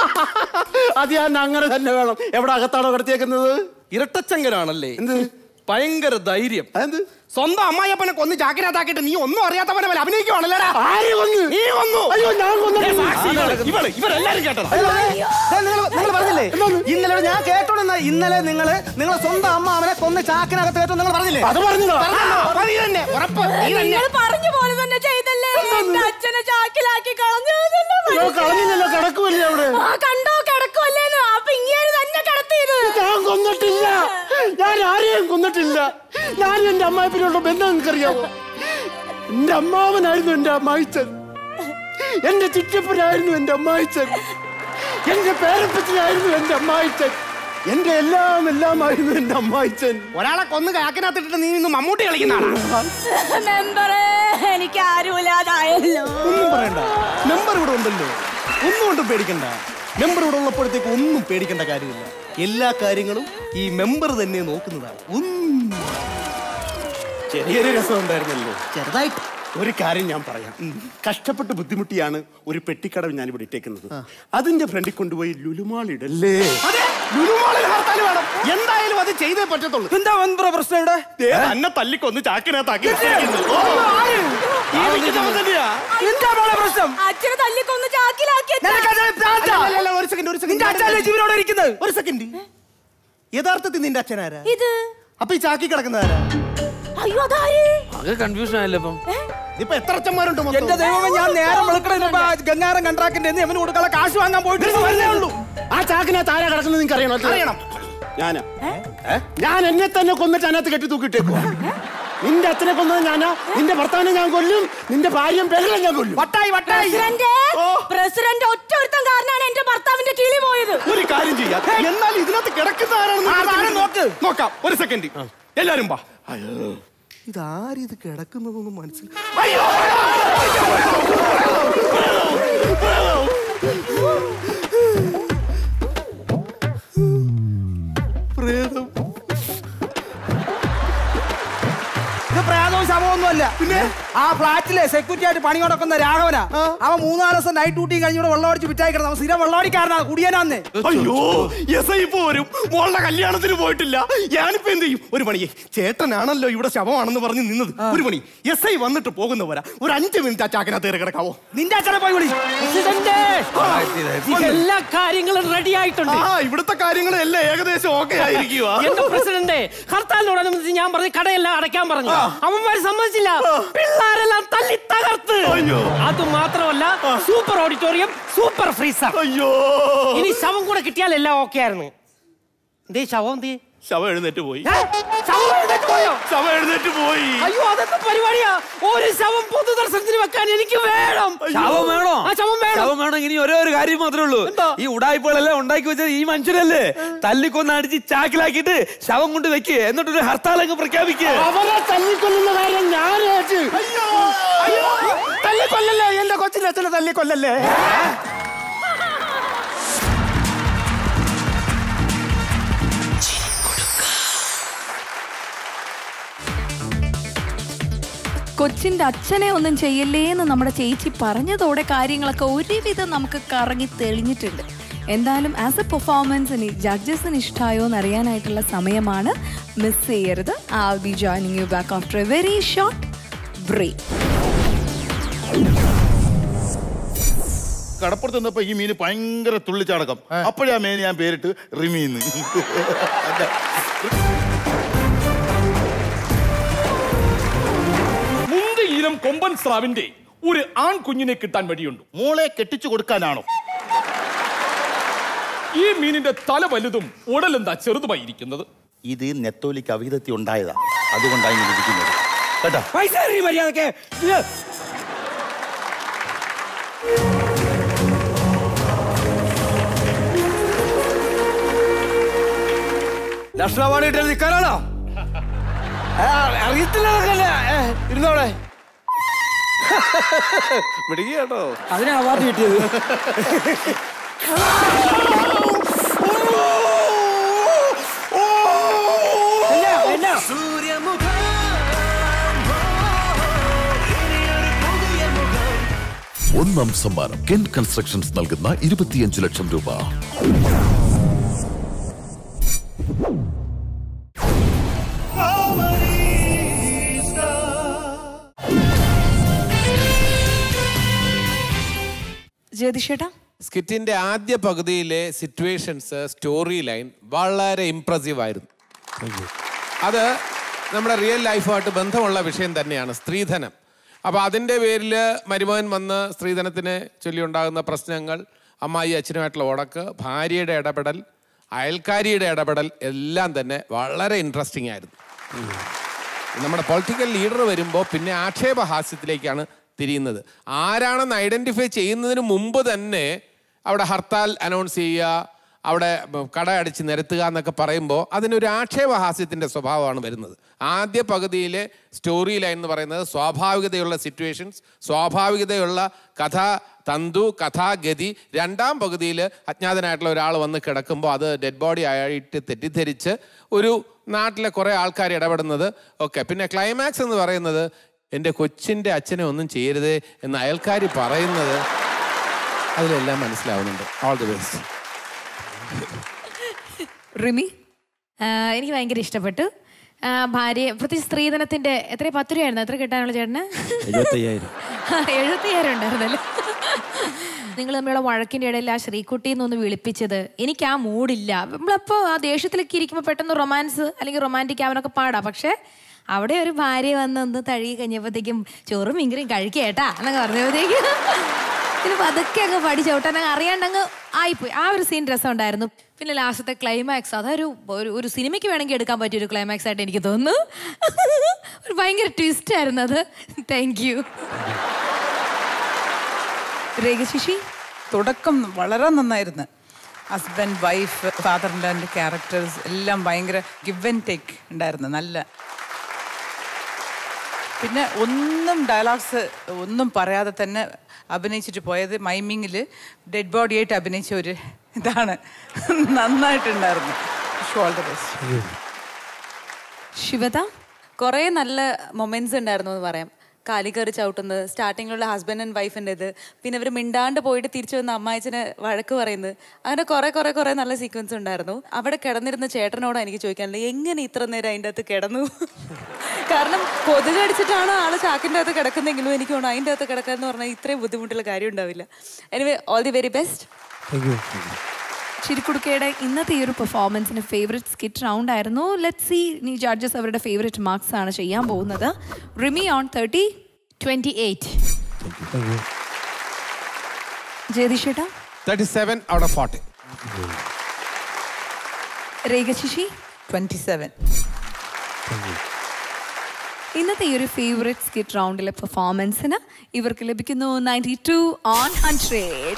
Speaker 6: അത് ഞാൻ അങ്ങനെ തന്നെ വേണം എവിടെ അകത്താണോ കിടത്തിയേക്കുന്നത്
Speaker 12: ഇരട്ടച്ചങ്കനാണല്ലേ
Speaker 6: എന്ത്
Speaker 12: ഭയങ്കര ധൈര്യം
Speaker 6: അതെന്ത്
Speaker 12: സ്വന്തം അമ്മായിയപ്പനെ കൊന്ന് ചാക്കിനകത്താക്കിയിട്ട് നീ ഒന്നും അറിയാത്തവനെ പോലെ അഭിനയിക്കുവാണല്ലേടാ
Speaker 6: ആര് കൊന്ന്
Speaker 12: നീ കൊന്നു
Speaker 6: അയ്യോ ഞാൻ കൊന്നിട്ടില്ല.
Speaker 12: ഏ, സാക്ഷി ഇവള്, ഇവള് ഇവരെല്ലാരും കേട്ടതാ
Speaker 10: നിങ്ങൾ പറഞ്ഞില്ലേ ഇന്നലെ ഞാൻ കേട്ടോണെന്ന ഇന്നലെ നിങ്ങള് നിങ്ങളെ സ്വന്തം അമ്മ അവനെ കൊന്ന് ചാക്കിനകത്ത് കേട്ടോ നിങ്ങൾ പറഞ്ഞില്ലേ
Speaker 6: അത് പറഞ്ഞതാ
Speaker 12: അപ്പൊ നീ തന്നെ ഉറപ്പ് നീ തന്നെ
Speaker 7: നിങ്ങൾ പറഞ്ഞ പോലെ തന്നെ ചെയ്തല്ലേ എന്റെ അച്ഛനെ ചാക്കിലാക്കി കളഞ്ഞു എന്നല്ലേ
Speaker 6: അയ്യോ, കളഞ്ഞില്ലല്ലോ കിടക്കുമല്ലേ അവിടെ
Speaker 7: ആ കണ്ടോ കിടക്കുമല്ലേന്ന് അപ്പൊ ഇങ്ങനെ തന്നെ കിടത്തിയത്
Speaker 6: ഞാൻ കൊന്നിട്ടില്ല ഞാൻ ആരെയും കൊന്നിട്ടില്ല ഞാൻ എന്റെ അമ്മായിപ്പിനുള്ള ബന്ധം നിങ്ങൾക്കറിയാമോ എന്റെ അമ്മാവനായിരുന്നു എന്റെ അമ്മായിച്ചൻ എന്റെ ചുറ്റപ്പനായിരുന്നു എന്റെ അമ്മായിച്ചൻ എന്റെ പേരപ്പച്ചനായിരുന്നു എന്റെ അമ്മായിച്ചൻ എന്റെ എല്ലാം എല്ലാമായിരുന്നു എന്റെ അമ്മായിച്ചൻ
Speaker 12: ഒരാളെ കൊന്ന് കാക്കിനകത്തിട്ടിട്ട് നീ ഇന്ന് മമ്മൂട്ടി കളിക്കുന്നതാണ്
Speaker 7: മെമ്പറേ എനിക്ക് ആരുമില്ലാതായല്ലോ
Speaker 12: ഒന്നും പറയണ്ട മെമ്പർ ഇവിടെ ഉണ്ടല്ലോ ഒന്നും കൊണ്ടും പേടിക്കണ്ട മെമ്പർ ഇവിടെ ഉള്ളപ്പോഴത്തേക്ക് ഒന്നും പേടിക്കേണ്ട കാര്യമില്ല എല്ലാ കാര്യങ്ങളും ഈ മെമ്പർ തന്നെ നോക്കുന്നതാണ് ഒന്നും
Speaker 6: ചെറിയൊരു രസം ഉണ്ടായിരുന്നല്ലോ
Speaker 10: ചെറുതായിട്ട്
Speaker 6: ഒരു കാര്യം ഞാൻ പറയാം കഷ്ടപ്പെട്ട് ബുദ്ധിമുട്ടിയാണ് ഒരു പെട്ടിക്കടവ് ഞാൻ ഇവിടെ ഇട്ടേക്കുന്നത് അതിന്റെ ഫ്രണ്ടിൽ കൊണ്ടുപോയി ലുലുമാളിടല്ലേ
Speaker 12: അതെ ലുലുമാളിൽ ഹർത്താൽ വേണം എന്തായാലും അത് ചെയ്തേ പറ്റത്തുള്ളൂ
Speaker 10: എന്താ വൻപുറ പ്രശ്നം ഇവിടെ
Speaker 12: ദേ, തന്നെ തല്ലിക്കൊന്ന് ചാക്കിനകത്താക്കി വെച്ചിരിക്കുന്നു. ഓ, ഈ നിൽക്കുന്നവൻ തന്നെയാ.
Speaker 10: എന്താ മോളെ പ്രശ്നം
Speaker 7: അച്ഛനെ തല്ലിക്കൊന്ന് ചാക്കിലാക്കി
Speaker 10: നിനക്കത് ഭ്രാന്താ?
Speaker 12: അല്ല, അല്ല, അല്ല, ഒരു സെക്കൻഡ് ഒരു
Speaker 10: നിന്റെ അച്ഛനല്ലേ ജീവനോടെ ഇരിക്കുന്നത്
Speaker 12: ഒരു സെക്കൻഡ് യഥാർത്ഥത്തിൽ നിന്റെ അച്ഛനാരാ
Speaker 7: ഇത്
Speaker 12: അപ്പൊ ഈ ചാക്കി കിടക്കുന്നതാരാ
Speaker 7: അയ്യോ അതാര്
Speaker 8: ആകെ കൺഫ്യൂഷൻ ആയല്ലോ അപ്പം
Speaker 12: ഇപ്പൊ എത്ര അച്ഛന്മാരുണ്ട് മൊത്തം?
Speaker 10: എന്റെ ദൈവമേ ഞാൻ നേരം വെളുക്കണതിന് മുമ്പ് ആ ഗംഗാരം കൺട്രാക്ടിന്റെ എവന് കൊടുക്കാനുള്ള കാശ് വാങ്ങാൻ പോയിട്ട് വരുന്നേ ഉള്ളൂ
Speaker 6: ആ ചാക്കിനകത്ത് ആരാ കിടക്കുന്നത് നിങ്ങൾക്ക് അറിയണം
Speaker 12: അറിയണം
Speaker 6: ഞാനാ ഞാൻ എന്നെ തന്നെ കൊന്നിട്ട് അതിനകത്ത് കെട്ടി തൂക്കിട്ടേക്കോ നിന്റെ അച്ഛനെ കൊന്നത് ഞാനാ നിന്റെ ഭർത്താവിനെ ഞാൻ കൊല്ലും നിന്റെ ഭാര്യയും പെങ്ങളെ ഞാൻ കൊല്ലും
Speaker 10: വട്ടായി വട്ടായി
Speaker 7: പ്രസിഡന്റ് പ്രസിഡന്റ് ഒറ്റ ഒരുത്തം കാരണമാണ് എന്റെ ഭർത്താവിന്റെ കിളി പോയത്
Speaker 12: ഒരു കാര്യം ചെയ്യാം എന്നാൽ ഇതിനകത്ത് കിടക്കുന്ന ആരാണെന്ന്
Speaker 10: ആ, ആരാ നോക്ക്.
Speaker 12: നോക്കാം ഒരു സെക്കൻഡ് എല്ലാരും വാ ഇതാരിത് കിടക്കുന്നതൊന്നും മനസ്സിലായി പ്രേതം
Speaker 10: ഇത് പ്രയാസവും ശവമൊന്നുമല്ല പിന്നെ ആ ഫ്ലാറ്റിലെ സെക്യൂരിറ്റി ആയിട്ട് പണി കൊടുക്കുന്ന രാഘവനാ അവൻ മൂന്നാല് ദിവസം നൈറ്റ് ഡ്യൂട്ടി കഴിഞ്ഞൂടെ വെള്ളം അടിച്ച് വിറ്റായി കിടന്നു അവൻ സ്ഥിരം വെള്ളമടിക്കാരനാ കുടിയാനാന്നേ
Speaker 12: അയ്യോ എസ് ഐ ഇപ്പൊ വരും മോളുടെ കല്യാണത്തിന് പോയിട്ടില്ല ഞാനിപ്പോ എന്ത് ചെയ്യും ഒരു പണി ചേട്ടനാണല്ലോ ഇവിടെ ശവമാണെന്ന് പറഞ്ഞ് നിന്നത് ഒരു പണി എസ് ഐ വന്നിട്ട് പോകുന്നവരാ ഒരു അഞ്ച് മിനിറ്റ് ആ ചാക്കിനകത്ത് കയറി കിടക്കാവോ
Speaker 10: നിന്റെ അച്ഛനെ പോയി വിളി
Speaker 11: എല്ലാ കാര്യങ്ങളും റെഡി ആയിട്ടുണ്ട്
Speaker 12: ആ ഇവിടുത്തെ കാര്യങ്ങൾ എല്ലാം ഏകദേശം ഓക്കെ ആയിരിക്കുവാ
Speaker 11: എന്റെ പ്രസിഡന്റ് ഹർത്താലിനോടനുബന്ധിച്ച് ഞാൻ പറഞ്ഞു കടയെല്ലാം അടയ്ക്കാൻ പറഞ്ഞു അവന്മാര് സമ്മതിച്ചില്ല പിള്ളേരെല്ലാം തല്ലി തകർത്ത് അത് മാത്രമല്ല സൂപ്പർ ഓഡിറ്റോറിയം സൂപ്പർ ഫ്രീസർ
Speaker 12: അയ്യോ
Speaker 11: ഇനി ശവം കൂടെ കിട്ടിയാൽ എല്ലാം ഓക്കെ ആയിരുന്നു എന്തേ ശവം എന്തേ
Speaker 12: ശവം എഴുന്നേറ്റ് പോയി
Speaker 11: ഏ? ശവം എഴുന്നേറ്റ് പോയോ
Speaker 12: ശവം എഴുന്നേറ്റ് പോയി
Speaker 11: അയ്യോ അതെന്താ പരിപാടിയാ ഒരു ശവം പൊതുദർശനത്തിന് വെക്കാൻ എനിക്ക് വേണം
Speaker 8: ശവം വേണോ
Speaker 11: ആ ശവം വേണം
Speaker 8: ശവം വേണം ഇനി ഒരേ ഒരു കാര്യം മാത്രമേ ഉള്ളൂ
Speaker 11: എന്താ?
Speaker 8: ഈ ഉടായ്പകളെല്ലാം ഉണ്ടാക്കി വെച്ചത് ഈ മനുഷ്യരല്ലേ തല്ലിക്കൊന്ന് അടിച്ച് ചാക്കിലാക്കിയിട്ട് ശവം കൊണ്ട് വെക്ക് എന്നിട്ടൊരു ഹർത്താൽ അങ്ങ് പ്രഖ്യാപിക്കുക
Speaker 6: അവരെ തല്ലിക്കൊല്ലുന്ന കാര്യം ഞാൻ ഏറ്റു
Speaker 12: അയ്യോ തല്ലിക്കൊല്ലല്ലേ എന്റെ കൊച്ചിന്റെ അച്ഛനെ തല്ലിക്കൊല്ലല്ലേ
Speaker 2: കൊച്ചിന്റെ അച്ഛനെ ഒന്നും ചെയ്യല്ലേ എന്ന് നമ്മുടെ ചേച്ചി പറഞ്ഞതോടെ കാര്യങ്ങളൊക്കെ ഒരുവിധം നമുക്ക് കറങ്ങി തെളിഞ്ഞിട്ടുണ്ട് എന്തായാലും ആസ് എ പെർഫോമൻസിന് ജഡ്ജസിന് ഇഷ്ടമായോ എന്ന് അറിയാനായിട്ടുള്ള സമയമാണ് മിസ് ചെയ്യരുത് I be joining you back after a very short break
Speaker 13: കടപ്പുറത്ത് നിന്നപ്പോ ഈ മീന് ഭയങ്കര തുള്ളിച്ചാടക്കം അപ്പോഴാ മീൻ ഞാൻ പേരിട്ട് റിമീന്ന്
Speaker 14: മുന്ത് ഇനം കൊമ്പൻ സ്രാവിന്റെ ഒരു ആൺ കുഞ്ഞിനെ കിട്ടാൻ വഴിയുണ്ട്
Speaker 13: മോളെ കെട്ടിച്ചു കൊടുക്കാനാണോ
Speaker 14: ഈ മീനിന്റെ തല വലുതും ഉടലെന്താ ചെറുതുമായിരിക്കുന്നത്
Speaker 13: ഇത് നെത്തോലിക്ക് അവിഹിതത്തിൽ ഉണ്ടായതാ അതുകൊണ്ടാണ് ഇങ്ങനെ ഇരിക്കുന്നത് കേട്ടോ
Speaker 11: പൈസ തരീ മര്യാദക്ക്
Speaker 8: നാഷണൽ അവാർഡ് കിട്ടിയാൽ നിൽക്കാനാണോ അറിയത്തില്ല നിനക്കല്ലേ? ഏ, ഇരുന്നോടെ പിടിക്കുക കേട്ടോ
Speaker 11: അതിന് അവാർഡ് കിട്ടിയത്
Speaker 15: ഒന്നാം സമ്മാനം കെൻ കൺസ്ട്രക്ഷൻസ് നൽകുന്ന ഇരുപത്തിയഞ്ച് ലക്ഷം രൂപ
Speaker 2: ജ്യോതിഷേട്ടാ
Speaker 16: സ്കിറ്റിന്റെ ആദ്യ പകുതിയിലെ സിറ്റുവേഷൻസ് സ്റ്റോറി ലൈൻ വളരെ ഇംപ്രസീവ് ആയിരുന്നു അത് നമ്മുടെ റിയൽ ലൈഫുമായിട്ട് ബന്ധമുള്ള വിഷയം തന്നെയാണ് സ്ത്രീധനം അപ്പോൾ അതിൻ്റെ പേരിൽ മരുമകൻ വന്ന് സ്ത്രീധനത്തിന് ചൊല്ലിയുണ്ടാകുന്ന പ്രശ്നങ്ങൾ അമ്മായി അച്ഛനുമായിട്ടുള്ള ഉടക്ക് ഭാര്യയുടെ ഇടപെടൽ അയൽക്കാരിയുടെ ഇടപെടൽ എല്ലാം തന്നെ വളരെ ഇൻട്രസ്റ്റിംഗ് ആയിരുന്നു നമ്മുടെ പൊളിറ്റിക്കൽ ലീഡർ വരുമ്പോൾ പിന്നെ ആക്ഷേപഹാസ്യത്തിലേക്കാണ് തിരിയുന്നത് ആരാണെന്ന് ഐഡന്റിഫൈ ചെയ്യുന്നതിന് മുമ്പ് തന്നെ അവിടെ ഹർത്താൽ അനൗൺസ് ചെയ്യുക അവിടെ കട അടിച്ച് നിരത്തുക എന്നൊക്കെ പറയുമ്പോൾ അതിനൊരു ആക്ഷേപഹാസ്യത്തിൻ്റെ സ്വഭാവമാണ് വരുന്നത് ആദ്യ പകുതിയിലെ സ്റ്റോറി ലൈൻ എന്ന് പറയുന്നത് സ്വാഭാവികതയുള്ള സിറ്റുവേഷൻസ് സ്വാഭാവികതയുള്ള കഥാ തന്തു കഥാഗതി രണ്ടാം പകുതിയിൽ അജ്ഞാതനായിട്ടുള്ള ഒരാൾ വന്ന് കിടക്കുമ്പോൾ അത് ഡെഡ് ബോഡി ആയിട്ട് തെറ്റിദ്ധരിച്ച് ഒരു നാട്ടിലെ കുറേ ആൾക്കാർ ഇടപെടുന്നത് ഒക്കെ പിന്നെ ക്ലൈമാക്സ് എന്ന് പറയുന്നത് എൻ്റെ കൊച്ചിൻ്റെ അച്ഛനെ ഒന്നും ചെയ്യരുതേ എന്ന് അയൽക്കാർ പറയുന്നത് അതിലെല്ലാം മനസ്സിലാവുന്നുണ്ട് ഓൾ ദി ബെസ്റ്റ്
Speaker 2: റിമി
Speaker 4: ആ, എനിക്ക് ഭയങ്കര ഇഷ്ടപ്പെട്ടു ആ, ഭാര്യ പ്രത്യേകിച്ച് സ്ത്രീധനത്തിന്റെ എത്ര പത്ത് രൂപയായിരുന്നു എത്ര കിട്ടാനുള്ള ചേട്ടന്
Speaker 8: എഴുപത്തയ്യായിരം
Speaker 4: എഴുപത്തിയായിരം ഉണ്ടായിരുന്നല്ലേ നിങ്ങൾ തമ്മിലുള്ള വഴക്കിന്റെ ഇടയിൽ ആ ശ്രീകുട്ടി എന്നൊന്ന് വിളിപ്പിച്ചത് എനിക്ക് ആ മൂഡില്ല നമ്മളപ്പോ ആ ദേഷ്യത്തിലൊക്കെ ഇരിക്കുമ്പോൾ പെട്ടെന്ന് റൊമാൻസ് അല്ലെങ്കിൽ റൊമാൻറ്റിക് ആവാനൊക്കെ പാടാ പക്ഷെ അവിടെ ഒരു ഭാര്യ വന്ന് ഒന്ന് തഴുകി കഴിഞ്ഞപ്പോഴത്തേക്കും ചോറും മീൻകറിയും കഴിക്കേട്ടാ എന്നൊക്കെ പറഞ്ഞപ്പോഴത്തേക്കും പിന്നെ പതുക്കെ അങ്ങ് പടി ചവിട്ടാൻ അങ്ങ് അറിയാണ്ട് അങ്ങ് ആയിപ്പോയി ആ ഒരു സീൻ രസം ഉണ്ടായിരുന്നു പിന്നെ ലാസ്റ്റത്തെ ക്ലൈമാക്സ് അതൊരു ഒരു ഒരു സിനിമയ്ക്ക് വേണമെങ്കിൽ എടുക്കാൻ പറ്റിയ ഒരു ക്ലൈമാക്സ് ആയിട്ട് എനിക്ക് തോന്നുന്നു ഒരു ഭയങ്കര ട്വിസ്റ്റ് ആയിരുന്നു അത് താങ്ക് യു
Speaker 2: രേഖശിശി
Speaker 17: തുടക്കം വളരെ നന്നായിരുന്നു ഹസ്ബൻഡ് വൈഫ് ഫാദറിൻ്റെ ക്യാരക്ടേഴ്സ് എല്ലാം ഭയങ്കര ഗിവ് ആൻഡ് ടേക്ക് ഉണ്ടായിരുന്നു നല്ല പിന്നെ ഒന്നും ഡയലോഗ്സ് ഒന്നും പറയാതെ തന്നെ അഭിനയിച്ചിട്ട് പോയത് മൈമിങ്ങിൽ ഡെഡ് ബോഡി ആയിട്ട് അഭിനയിച്ച ഒരു ഇതാണ് നന്നായിട്ടുണ്ടായിരുന്നു ഓൾ ദ ബെസ്റ്റ്
Speaker 2: ശിവത
Speaker 18: കുറേ നല്ല മൊമെന്റ്സ് ഉണ്ടായിരുന്നു എന്ന് പറയാം കാലി കയറി ചവിട്ടുന്നത് സ്റ്റാർട്ടിങ്ങിലുള്ള ഹസ്ബൻഡ് ആൻഡ് വൈഫിൻ്റെ ഇത് പിന്നെ അവർ മിണ്ടാണ്ട് പോയിട്ട് തിരിച്ചു വന്ന് അമ്മായച്ചനെ വഴക്ക് പറയുന്നത് അങ്ങനെ കുറേ കുറേ കുറേ നല്ല സീക്വൻസ് ഉണ്ടായിരുന്നു അവിടെ കിടന്നിരുന്ന ചേട്ടനോടാണ് എനിക്ക് ചോദിക്കാനുള്ളത് എങ്ങനെ ഇത്ര നേരം അതിൻ്റെ അകത്ത് കിടന്നു കാരണം കൊതുക് അടിച്ചിട്ടാണ് ആള് ചാക്കിൻ്റെ അകത്ത് കിടക്കുന്നെങ്കിലും എനിക്ക് തോന്നുന്നു അതിൻ്റെ അകത്ത് കിടക്കാന്ന് പറഞ്ഞാൽ ഇത്രയും ബുദ്ധിമുട്ടുള്ള കാര്യം ഉണ്ടാവില്ല anyway all the very best
Speaker 2: ചിരിക്കുടുക്കയുടെ ഇന്നത്തെ ഈ ഒരു പെർഫോമൻസിന് ഫേവറേറ്റ് സ്കിറ്റ് റൗണ്ട് ആയിരുന്നു ലെറ്റ് സി നീ ജഡ്ജസ് അവരുടെ ഫേവറേറ്റ് മാർക്സ് ആണ് ചെയ്യാൻ പോകുന്നത് Rimi on thirty
Speaker 4: twenty eight
Speaker 2: ജയതിഷേട്ടാ
Speaker 16: thirty seven out of forty
Speaker 2: രേഖശിശി
Speaker 17: ട്വൻറ്റി സെവൻ
Speaker 2: ഇന്നത്തെ ഈ ഒരു ഫേവറേറ്റ് സ്കിറ്റ് റൗണ്ടിലെ പെർഫോമൻസിന് ഇവർക്ക് ലഭിക്കുന്നു നയൻറ്റി ടു ഓൺ ഹൺഡ്രഡ്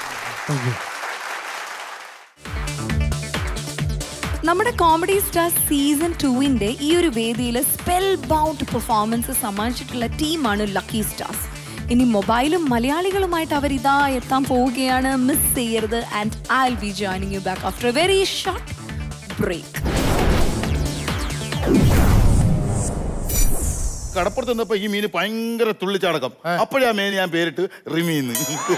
Speaker 2: നമ്മുടെ കോമഡി സ്റ്റാർ സീസൺ ടുവിൻ്റെ ഈ ഒരു വേദിയിൽ സ്പെൽ ബൗണ്ട് പെർഫോമൻസ് സമ്മാനിച്ചിട്ടുള്ള ടീമാണ് ലക്കി സ്റ്റാർസ് ഇനി മൊബൈലും മലയാളികളുമായിട്ട് അവർ ഇതാ എത്താൻ പോവുകയാണ് മിസ് ചെയ്യരുത് and I will be joining you back after a very short break
Speaker 13: കടപ്പുറത്ത് നിന്നപ്പോ ഈ മീന് ഭയങ്കര തുള്ളിച്ചാടക്കം അപ്പോഴാ മീൻ ഞാൻ പേരിട്ട് റിമീന്ന്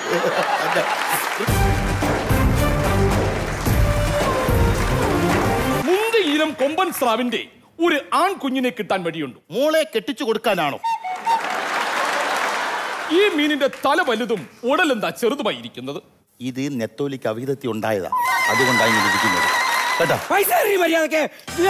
Speaker 14: മുന്തി ഇനം കൊമ്പൻ സ്രാവിന്റെ ഒരു ആൺകുഞ്ഞിനെ കിട്ടാൻ വഴിയുണ്ട്
Speaker 13: മോളെ കെട്ടിച്ചു കൊടുക്കാനാണോ
Speaker 14: ഈ മീനിന്റെ തല വലുതും ഉടലെന്താ ചെറുതുമായി ഇരിക്കുന്നത്
Speaker 13: ഇത് നെത്തോലിക്ക് അവിധത്തി ഉണ്ടായതാ അതുകൊണ്ടാണ് ഇങ്ങനെ ഇരിക്കുന്നത് കേട്ടോ
Speaker 11: പൈസ തരീ മര്യാദക്ക്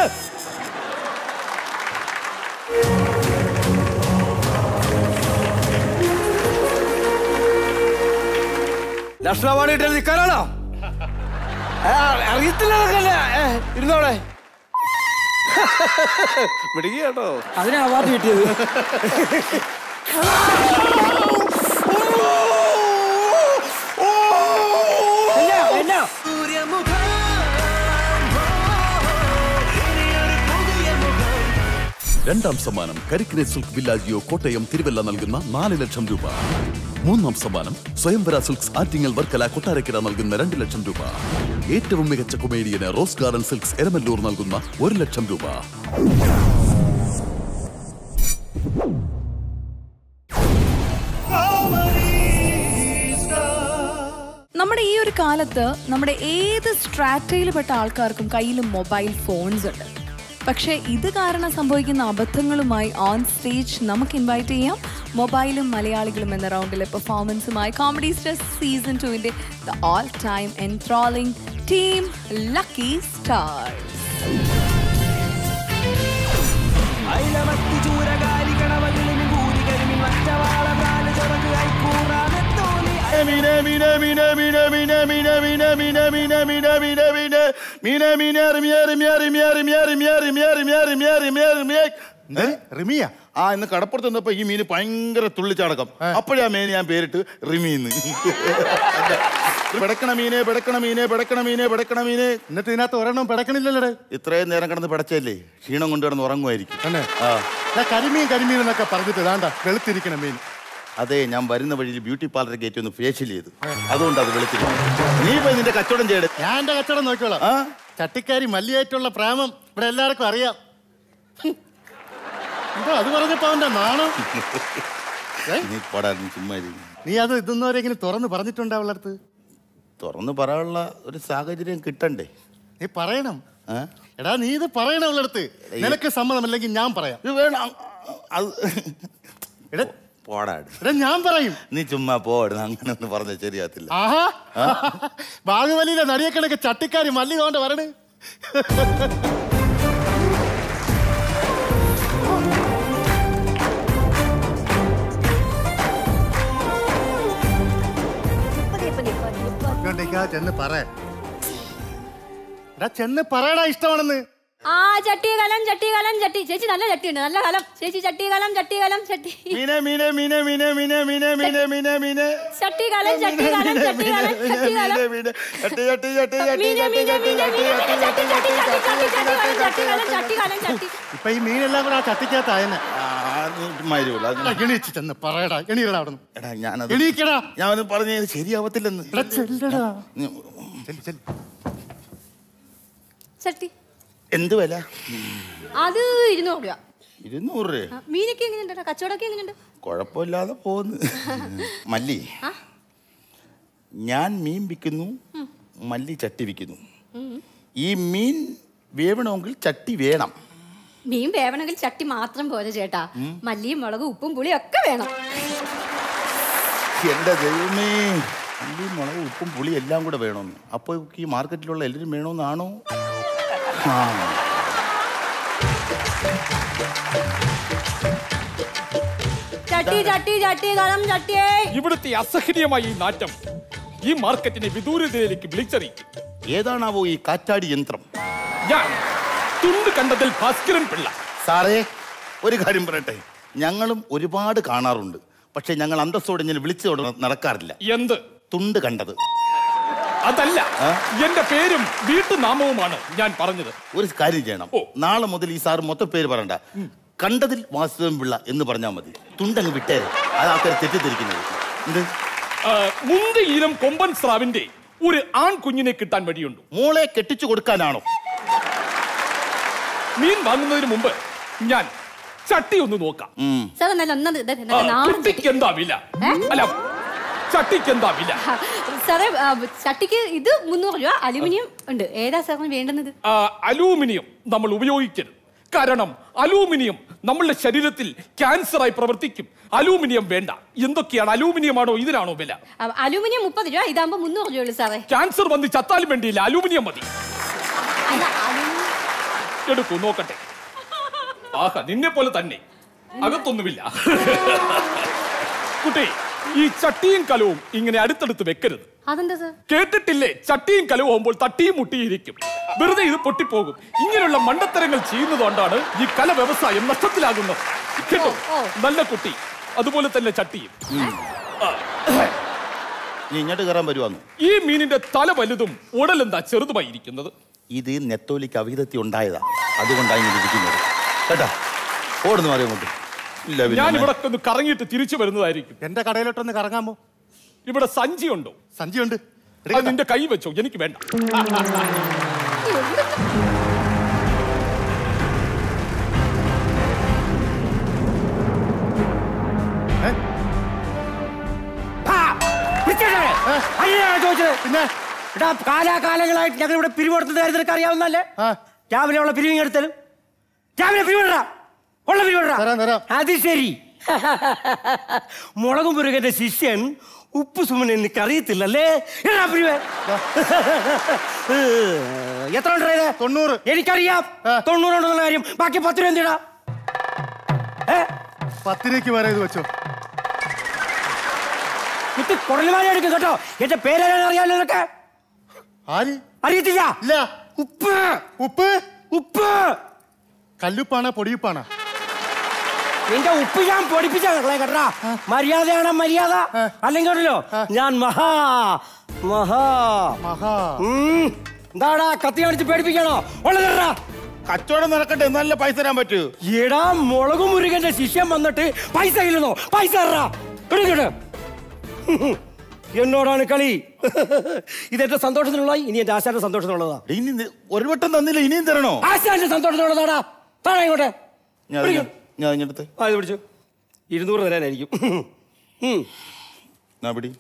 Speaker 8: നാഷണൽ അവാർഡ് കിട്ടിയാൽ നിൽക്കാനാണോ അറിയത്തില്ല നിനക്കല്ലേ? ഏ, ഇരുന്നോടെ പിടിക്കുക കേട്ടോ
Speaker 11: അതിന് അവാർഡ് കിട്ടിയത് എന്നാ, എന്നാ?
Speaker 15: രണ്ടാം സമ്മാനം കരിക്കിനെ സിൽക്ക് വില്ലാജിയോ കോട്ടയം തിരുവല്ല നൽകുന്ന നാല് ലക്ഷം രൂപ മൂന്നാം സമ്മാനം സ്വയംവര സിൽക്സ് ആറ്റിങ്ങൽ വർക്കല കൊട്ടാരക്കര നൽകുന്ന രണ്ട് ലക്ഷം രൂപ ഏറ്റവും മികച്ച കൊമേഡിയന് റോസ് ഗാർഡൻ സിൽക്സ് എരമല്ലൂർ നൽകുന്ന ഒരു ലക്ഷം രൂപ
Speaker 2: നമ്മുടെ ഈ ഒരു കാലത്ത് നമ്മുടെ ഏത് സ്ട്രാറ്റയിൽ പെട്ട ആൾക്കാർക്കും കയ്യിൽ മൊബൈൽ ഫോൺസ് ഉണ്ട് പക്ഷേ ഇത് കാരണം സംഭവിക്കുന്ന അബദ്ധങ്ങളുമായി ഓൺ സ്റ്റേജ് നമുക്ക് ഇൻവൈറ്റ് ചെയ്യാം മൊബൈലും മലയാളികളും എന്ന റൗണ്ടിലെ പെർഫോമൻസുമായി കോമഡി സ്റ്റാർ സീസൺ ടുവിന്റെ the all time enthralling team lucky stars
Speaker 19: അയിലമത്തി ചൂരകാലി കണവകിളിമി കൂരി കരിമി മറ്റവാള കാല് ചൊറക്ക് ഐക്കൂറാനെത്തോലി
Speaker 13: മീനെ മീനെ മീനെ മീനെ മീനെ മീനെ മീനെ മീനെ മീനെ മീനെ മീനെ മീനെ മീനെ മീനെ റിമിയ റിമിയ റിമിയ റിമിയ റിമിയ റിമിയ റിമിയ റിമിയ റിമിയ റിമിയ റിമിയ ആ ഇന്ന് കടപ്പുറത്ത് നിന്നപ്പോ ഈ മീന് ഭയങ്കര തുള്ളിച്ചാടക്കം അപ്പോഴാ മീന് ഞാൻ പേരിട്ട് റിമീന്ന് പിടക്കണ മീനെ പിടക്കണ മീനെ പിടക്കണ മീനെ പിടക്കണ മീനെ
Speaker 6: എന്നിട്ട് ഇതിനകത്ത് ഒരെണ്ണം പിടക്കണില്ലല്ലേ
Speaker 13: ഇത്രയും നേരം കിടന്ന് പിടച്ചല്ലേ ക്ഷീണം കൊണ്ട് കിടന്ന് ഉറങ്ങുമായിരിക്കും ആ
Speaker 6: ഞാൻ കരിമീൻ കരിമീൻ എന്നൊക്കെ പറഞ്ഞിട്ട് വേണ്ട വെളുത്തിരിക്കണ മീൻ
Speaker 13: അതെ ഞാൻ വരുന്ന വഴിയിൽ ബ്യൂട്ടി പാർലർ കയറ്റി ഒന്ന് ഫേഷ്യൽ ചെയ്തു അതുകൊണ്ട് അത് വെളുത്തിരിക്കും നീ പോയി നിന്റെ കച്ചവടം ചെയ്യടേ
Speaker 6: ഞാൻ എന്റെ കച്ചവടം നോക്കിക്കോളാം ചട്ടിക്കാരി മല്ലിയായിട്ടുള്ള പ്രേമം ഇവിടെ എല്ലാവർക്കും അറിയാം ഹും. എന്തോ അത് പറഞ്ഞപ്പോ അവന്റെ നാണം
Speaker 13: നീ പടാ നീ ചുമ്മാ ഇരിക്ക്.
Speaker 6: നീ അത് ഇതൊന്നുവരെങ്കിലും തുറന്ന് പറഞ്ഞിട്ടുണ്ടോ അവളടുത്ത്
Speaker 13: തുറന്നു പറയാനുള്ള ഒരു സാഹചര്യം കിട്ടണ്ടേ
Speaker 6: നീ പറയണം
Speaker 13: ആ?
Speaker 6: എടാ നീ ഇത് പറയണം അവളടുത്ത് നിനക്ക് സമ്മതമല്ലെങ്കിൽ ഞാൻ പറയാം
Speaker 13: ഇത് വേണം പോടാ
Speaker 6: എടാ ഞാൻ പറയും
Speaker 13: നീ ചുമ്മാ പോടുന്നു അങ്ങനെ ഒന്നും പറഞ്ഞ ശരിയാത്തില്ല
Speaker 6: ആഹാ ബാഹുബലിയിലെ നടിയക്കണക്ക് ചട്ടിക്കാരി മല്ലി കൊണ്ട് വരണേ ഇങ്ങോട്ടേക്കാ ചെന്ന് പറ എടാ ചെന്ന് പറയടാ ഇഷ്ടമാണെന്ന്
Speaker 7: ആ ചട്ടി കലം ചട്ടി കലം ചട്ടി ചേച്ചി നല്ല ചട്ടിയുണ്ട് നല്ല കലം ചേച്ചി ചട്ടി കലം ചട്ടി കലം ചട്ടി
Speaker 13: മീനെ മീനെ മീനെ മീനെ മീനെ മീനെ മീനെ മീനെ മീനെ
Speaker 7: ചട്ടി കലം ചട്ടി കലം ചട്ടി കലം ചട്ടി കലം
Speaker 13: ചട്ടി ചട്ടി ചട്ടി ചട്ടി
Speaker 7: മീനെ
Speaker 13: ചട്ടി
Speaker 7: മീനെ
Speaker 13: ചട്ടി
Speaker 7: മീനെ
Speaker 13: ചട്ടി
Speaker 7: മീനെ
Speaker 13: ചട്ടി
Speaker 7: ചട്ടി ചട്ടി ചട്ടി ചട്ടി ചട്ടി ചട്ടി കലം ചട്ടി കലം ചട്ടി
Speaker 6: ഇപ്പൊ ഈ മീനെല്ലാം കൂടെ ആ ചട്ടിക്കകത്തായെന്നെ
Speaker 13: എണീച്ച്
Speaker 6: ചെന്ന് പറയടാ എണീരടാ അവിടെ
Speaker 13: എടാ ഞാനത്
Speaker 6: എണീക്കടാ
Speaker 13: ഞാനത് പറഞ്ഞത് ശരിയാവത്തില്ലെന്ന്
Speaker 6: ചെല്ലടാ
Speaker 7: ചട്ടി
Speaker 13: എന്ത് വില
Speaker 7: അത് ഇരുന്നൂറ് രൂപ
Speaker 13: ഇരുന്നൂറ് രൂപ
Speaker 7: ആ, മീനൊക്കെ എങ്ങനെയുണ്ട് കച്ചവടമൊക്കെ എങ്ങനെയുണ്ട്
Speaker 13: കുഴപ്പമില്ലാതെ പോകുന്നു മല്ലി ഞാൻ മീൻ വിൽക്കുന്നു മല്ലി ചട്ടി വിൽക്കുന്നു
Speaker 7: ഉം.
Speaker 13: ഈ മീൻ വേവണമെങ്കിൽ ചട്ടി വേണം
Speaker 7: മീൻ വേവണമെങ്കിൽ ചട്ടി മാത്രം പോരെ ചേട്ടാ മല്ലിയും മുളകും ഉപ്പും പുളിയും ഒക്കെ വേണം
Speaker 13: എന്റെ ദൈവമേ മല്ലി മുളക് ഉപ്പും പുളി എല്ലാം കൂടെ വേണമെന്ന് അപ്പോൾ ഈ മാർക്കറ്റിലുള്ള എല്ലാവരും വേണമെന്നാണോ ആ
Speaker 7: ചട്ടി ചട്ടി ചട്ടി കലം ചട്ടിയേ
Speaker 14: ഇവിടുത്തെ അസഹനീയമായ ഈ നാറ്റം ഈ മാർക്കറ്റിനെ വിദൂരതയിലേക്ക് വിളിച്ചറിയിക്കും
Speaker 13: ഏതാണാവോ ഈ കാറ്റാടി യന്ത്രം
Speaker 14: ഞാൻ തുണ്ട് കണ്ടതിൽ ഭാസ്കരൻ പിള്ള
Speaker 13: സാറേ ഒരു കാര്യം പറയട്ടെ ഞങ്ങളും ഒരുപാട് കാണാറുണ്ട് പക്ഷെ ഞങ്ങൾ അന്തസ്സോടെ ഇങ്ങനെ വിളിച്ചോടെ നടക്കാറില്ല
Speaker 14: എന്ത്
Speaker 13: തുണ്ട് കണ്ടത്
Speaker 14: അതല്ല എന്റെ പേരും വീട്ടുനാമവുമാണ് ഞാൻ പറഞ്ഞത്
Speaker 13: ഒരു കാര്യം ചെയ്യണം നാളെ മുതൽ ഈ സാർ മൊത്തം പേര് പറയണ്ട കണ്ടതിൽ വാസുദേവൻ പിള്ള എന്ന് പറഞ്ഞാൽ മതി തുണ്ടങ്ങ് വിട്ടേരെ അത് ആൾക്കാർ തെറ്റിദ്ധരിക്കുന്നത് എന്ത്
Speaker 14: ആ, മുന്തി ഇനം കൊമ്പൻ സ്രാവിന്റെ ഒരു ആൺകുഞ്ഞിനെ കിട്ടാൻ വഴിയുണ്ട്
Speaker 13: മോളെ കെട്ടിച്ചു കൊടുക്കാനാണോ
Speaker 14: മീൻ വാങ്ങുന്നതിന് മുമ്പ് ഞാൻ ചട്ടി ഒന്ന് നോക്കാം
Speaker 7: സാർ നല്ല ഒന്നത് ഇത്
Speaker 14: ആ,
Speaker 7: നല്ല നാടൻ
Speaker 14: കുട്ടിക്ക് എന്താ വില അല്ല ചട്ടിക്ക് എന്താ വില
Speaker 7: സാറേ ആ, ചട്ടിക്ക് ഇത് മുന്നൂറ് രൂപ അലുമിനിയം ഉണ്ട് ഏതാ സാറിന് വേണ്ടുന്നത്
Speaker 14: ആ, അലൂമിനിയം നമ്മൾ ഉപയോഗിക്കരുത് കാരണം അലൂമിനിയം നമ്മളുടെ ശരീരത്തിൽ ക്യാൻസറായി പ്രവർത്തിക്കും അലൂമിനിയം വേണ്ട എന്തൊക്കെയാണ് അലൂമിനിയം ആണോ ഇതിനാണോ വില
Speaker 7: ആ, അലുമിനിയം മുപ്പത് രൂപ ഇതാകുമ്പോ മുന്നൂറ് രൂപ ഉള്ളു സാറേ
Speaker 14: ക്യാൻസർ വന്ന് ചത്താലും വേണ്ടിയില്ല അലൂമിനിയം മതി
Speaker 7: അല്ല, അലുമിനിയം
Speaker 14: എടുക്കൂ നോക്കട്ടെ ആഹാ നിന്നെ പോലെ തന്നെ അകത്തൊന്നുമില്ല കുട്ടി ഈ ചട്ടിയും കലവും ഇങ്ങനെ അടുത്തടുത്ത് വെക്കരുത്
Speaker 7: അതെന്താ സാർ
Speaker 14: കേട്ടിട്ടില്ലേ ചട്ടിയും കലവും ആകുമ്പോൾ തട്ടിയും മുട്ടിയിരിക്കും വെറുതെ ഇത് പൊട്ടിപ്പോകും ഇങ്ങനെയുള്ള മണ്ടത്തരങ്ങൾ ചെയ്യുന്നതുകൊണ്ടാണ് ഈ കല വ്യവസായം നഷ്ടത്തിലാകുന്നത് കേട്ടോ നല്ല കുട്ടി അതുപോലെ തന്നെ ചട്ടിയും
Speaker 13: നീ ഇങ്ങോട്ട് കയറാൻ വരുവാന്ന്
Speaker 14: ഈ മീനിന്റെ തല വലുതും ഉടലെന്താ ചെറുതുമായിരിക്കുന്നത്
Speaker 13: ഇത് നെത്തോലിക്ക് അവിധത്തി ഉണ്ടായതാ അതുകൊണ്ടാണ് ഇങ്ങനെ ഇരിക്കുന്നത് കേട്ടോ ഓടുന്നു മാറി അങ്ങോട്ട് ഇല്ല പിന്നെ
Speaker 14: ഞാൻ ഇവിടെ ഒന്ന് കറങ്ങിയിട്ട് തിരിച്ചു വരുന്നതായിരിക്കും
Speaker 12: എന്റെ കടയിലോട്ടൊന്ന് കറങ്ങാമോ
Speaker 14: ഇവിടെ സഞ്ചിയുണ്ടോ
Speaker 12: സഞ്ചിയുണ്ട്
Speaker 14: അത് നിന്റെ കൈ വെച്ചോ എനിക്ക് വേണ്ട
Speaker 11: ചോദിച്ചത് പിന്നെ എടാ കാലാകാലങ്ങളായിട്ട് ഞങ്ങൾ ഇവിടെ പിരിവെടുത്തത് കാര്യം നിനക്ക് അറിയാവുന്നല്ലേ രാവിലെ ഉള്ള പിരിവിങ് എടുത്തലും രാവിലെ പിരിവിടാ ഉള്ള പിരിവിടാ അത് ശരി മുളകും മുരുകന്റെ ശിഷ്യൻ ഉപ്പ് സുമൻ എനിക്ക് അറിയത്തില്ലല്ലേ എടാ പിരിവ് എത്ര ഉണ്ട് ഇത് തൊണ്ണൂറ് എനിക്കറിയാം തൊണ്ണൂറുണ്ടെന്നുള്ള കാര്യം ബാക്കി പത്ത് രൂപ എന്തിടാ
Speaker 12: പത്ത് രൂപയ്ക്ക് വരെ ഇത് വെച്ചോ
Speaker 11: കുത്തി കുറഞ്ഞമാരി എടുക്കും കേട്ടോ എന്റെ പേരാണ് അറിയാലോ നിനക്ക്
Speaker 12: ആര്
Speaker 11: അറിയത്തില്ല
Speaker 12: ഇല്ല
Speaker 11: ഉപ്പ്
Speaker 12: ഉപ്പ്
Speaker 11: ഉപ്പ്
Speaker 12: കല്ലുപ്പാണ് പൊടിയുപ്പാണ്
Speaker 11: നിന്റെ ഉപ്പ് ഞാൻ പൊടിപ്പിച്ച കേട്ടാ മര്യാദയാണ് മര്യാദ അല്ലെങ്കിൽ ഉണ്ടല്ലോ ഞാൻ മഹാ മഹാ
Speaker 12: മഹാ
Speaker 11: ഉം. എന്താടാ കത്തി കാണിച്ച് പേടിപ്പിക്കണോ ഉള്ളതാ
Speaker 13: കച്ചവടം നടക്കട്ടെ നല്ല പൈസ തരാൻ പറ്റൂ
Speaker 11: എടാ മുളകു മുരുകന്റെ ശിഷ്യം വന്നിട്ട് പൈസ ഇല്ലെന്നോ പൈസ തരാ. എടുക്കട്ടെ എന്നോടാണ് കളി ഇതെന്റെ സന്തോഷത്തിനുള്ള ഇനി എന്റെ ആശാന്റെ സന്തോഷത്തിനുള്ളതാ
Speaker 13: ഇനി നി- ഒരു വട്ടം തന്നില്ല ഇനിയും തരണോ
Speaker 11: ആശാന്റെ സന്തോഷത്തിനുള്ളതാടാ താഴെ ഇങ്ങോട്ടെ
Speaker 13: ഞാൻ
Speaker 11: പിടിക്ക്.
Speaker 13: ഞാൻ ഇങ്ങോട്ട്
Speaker 11: ആ ഇത് പിടിച്ചു ഇരുന്നൂറ് തരാനായിരിക്കും ഉം.
Speaker 13: ഞാൻ പിടി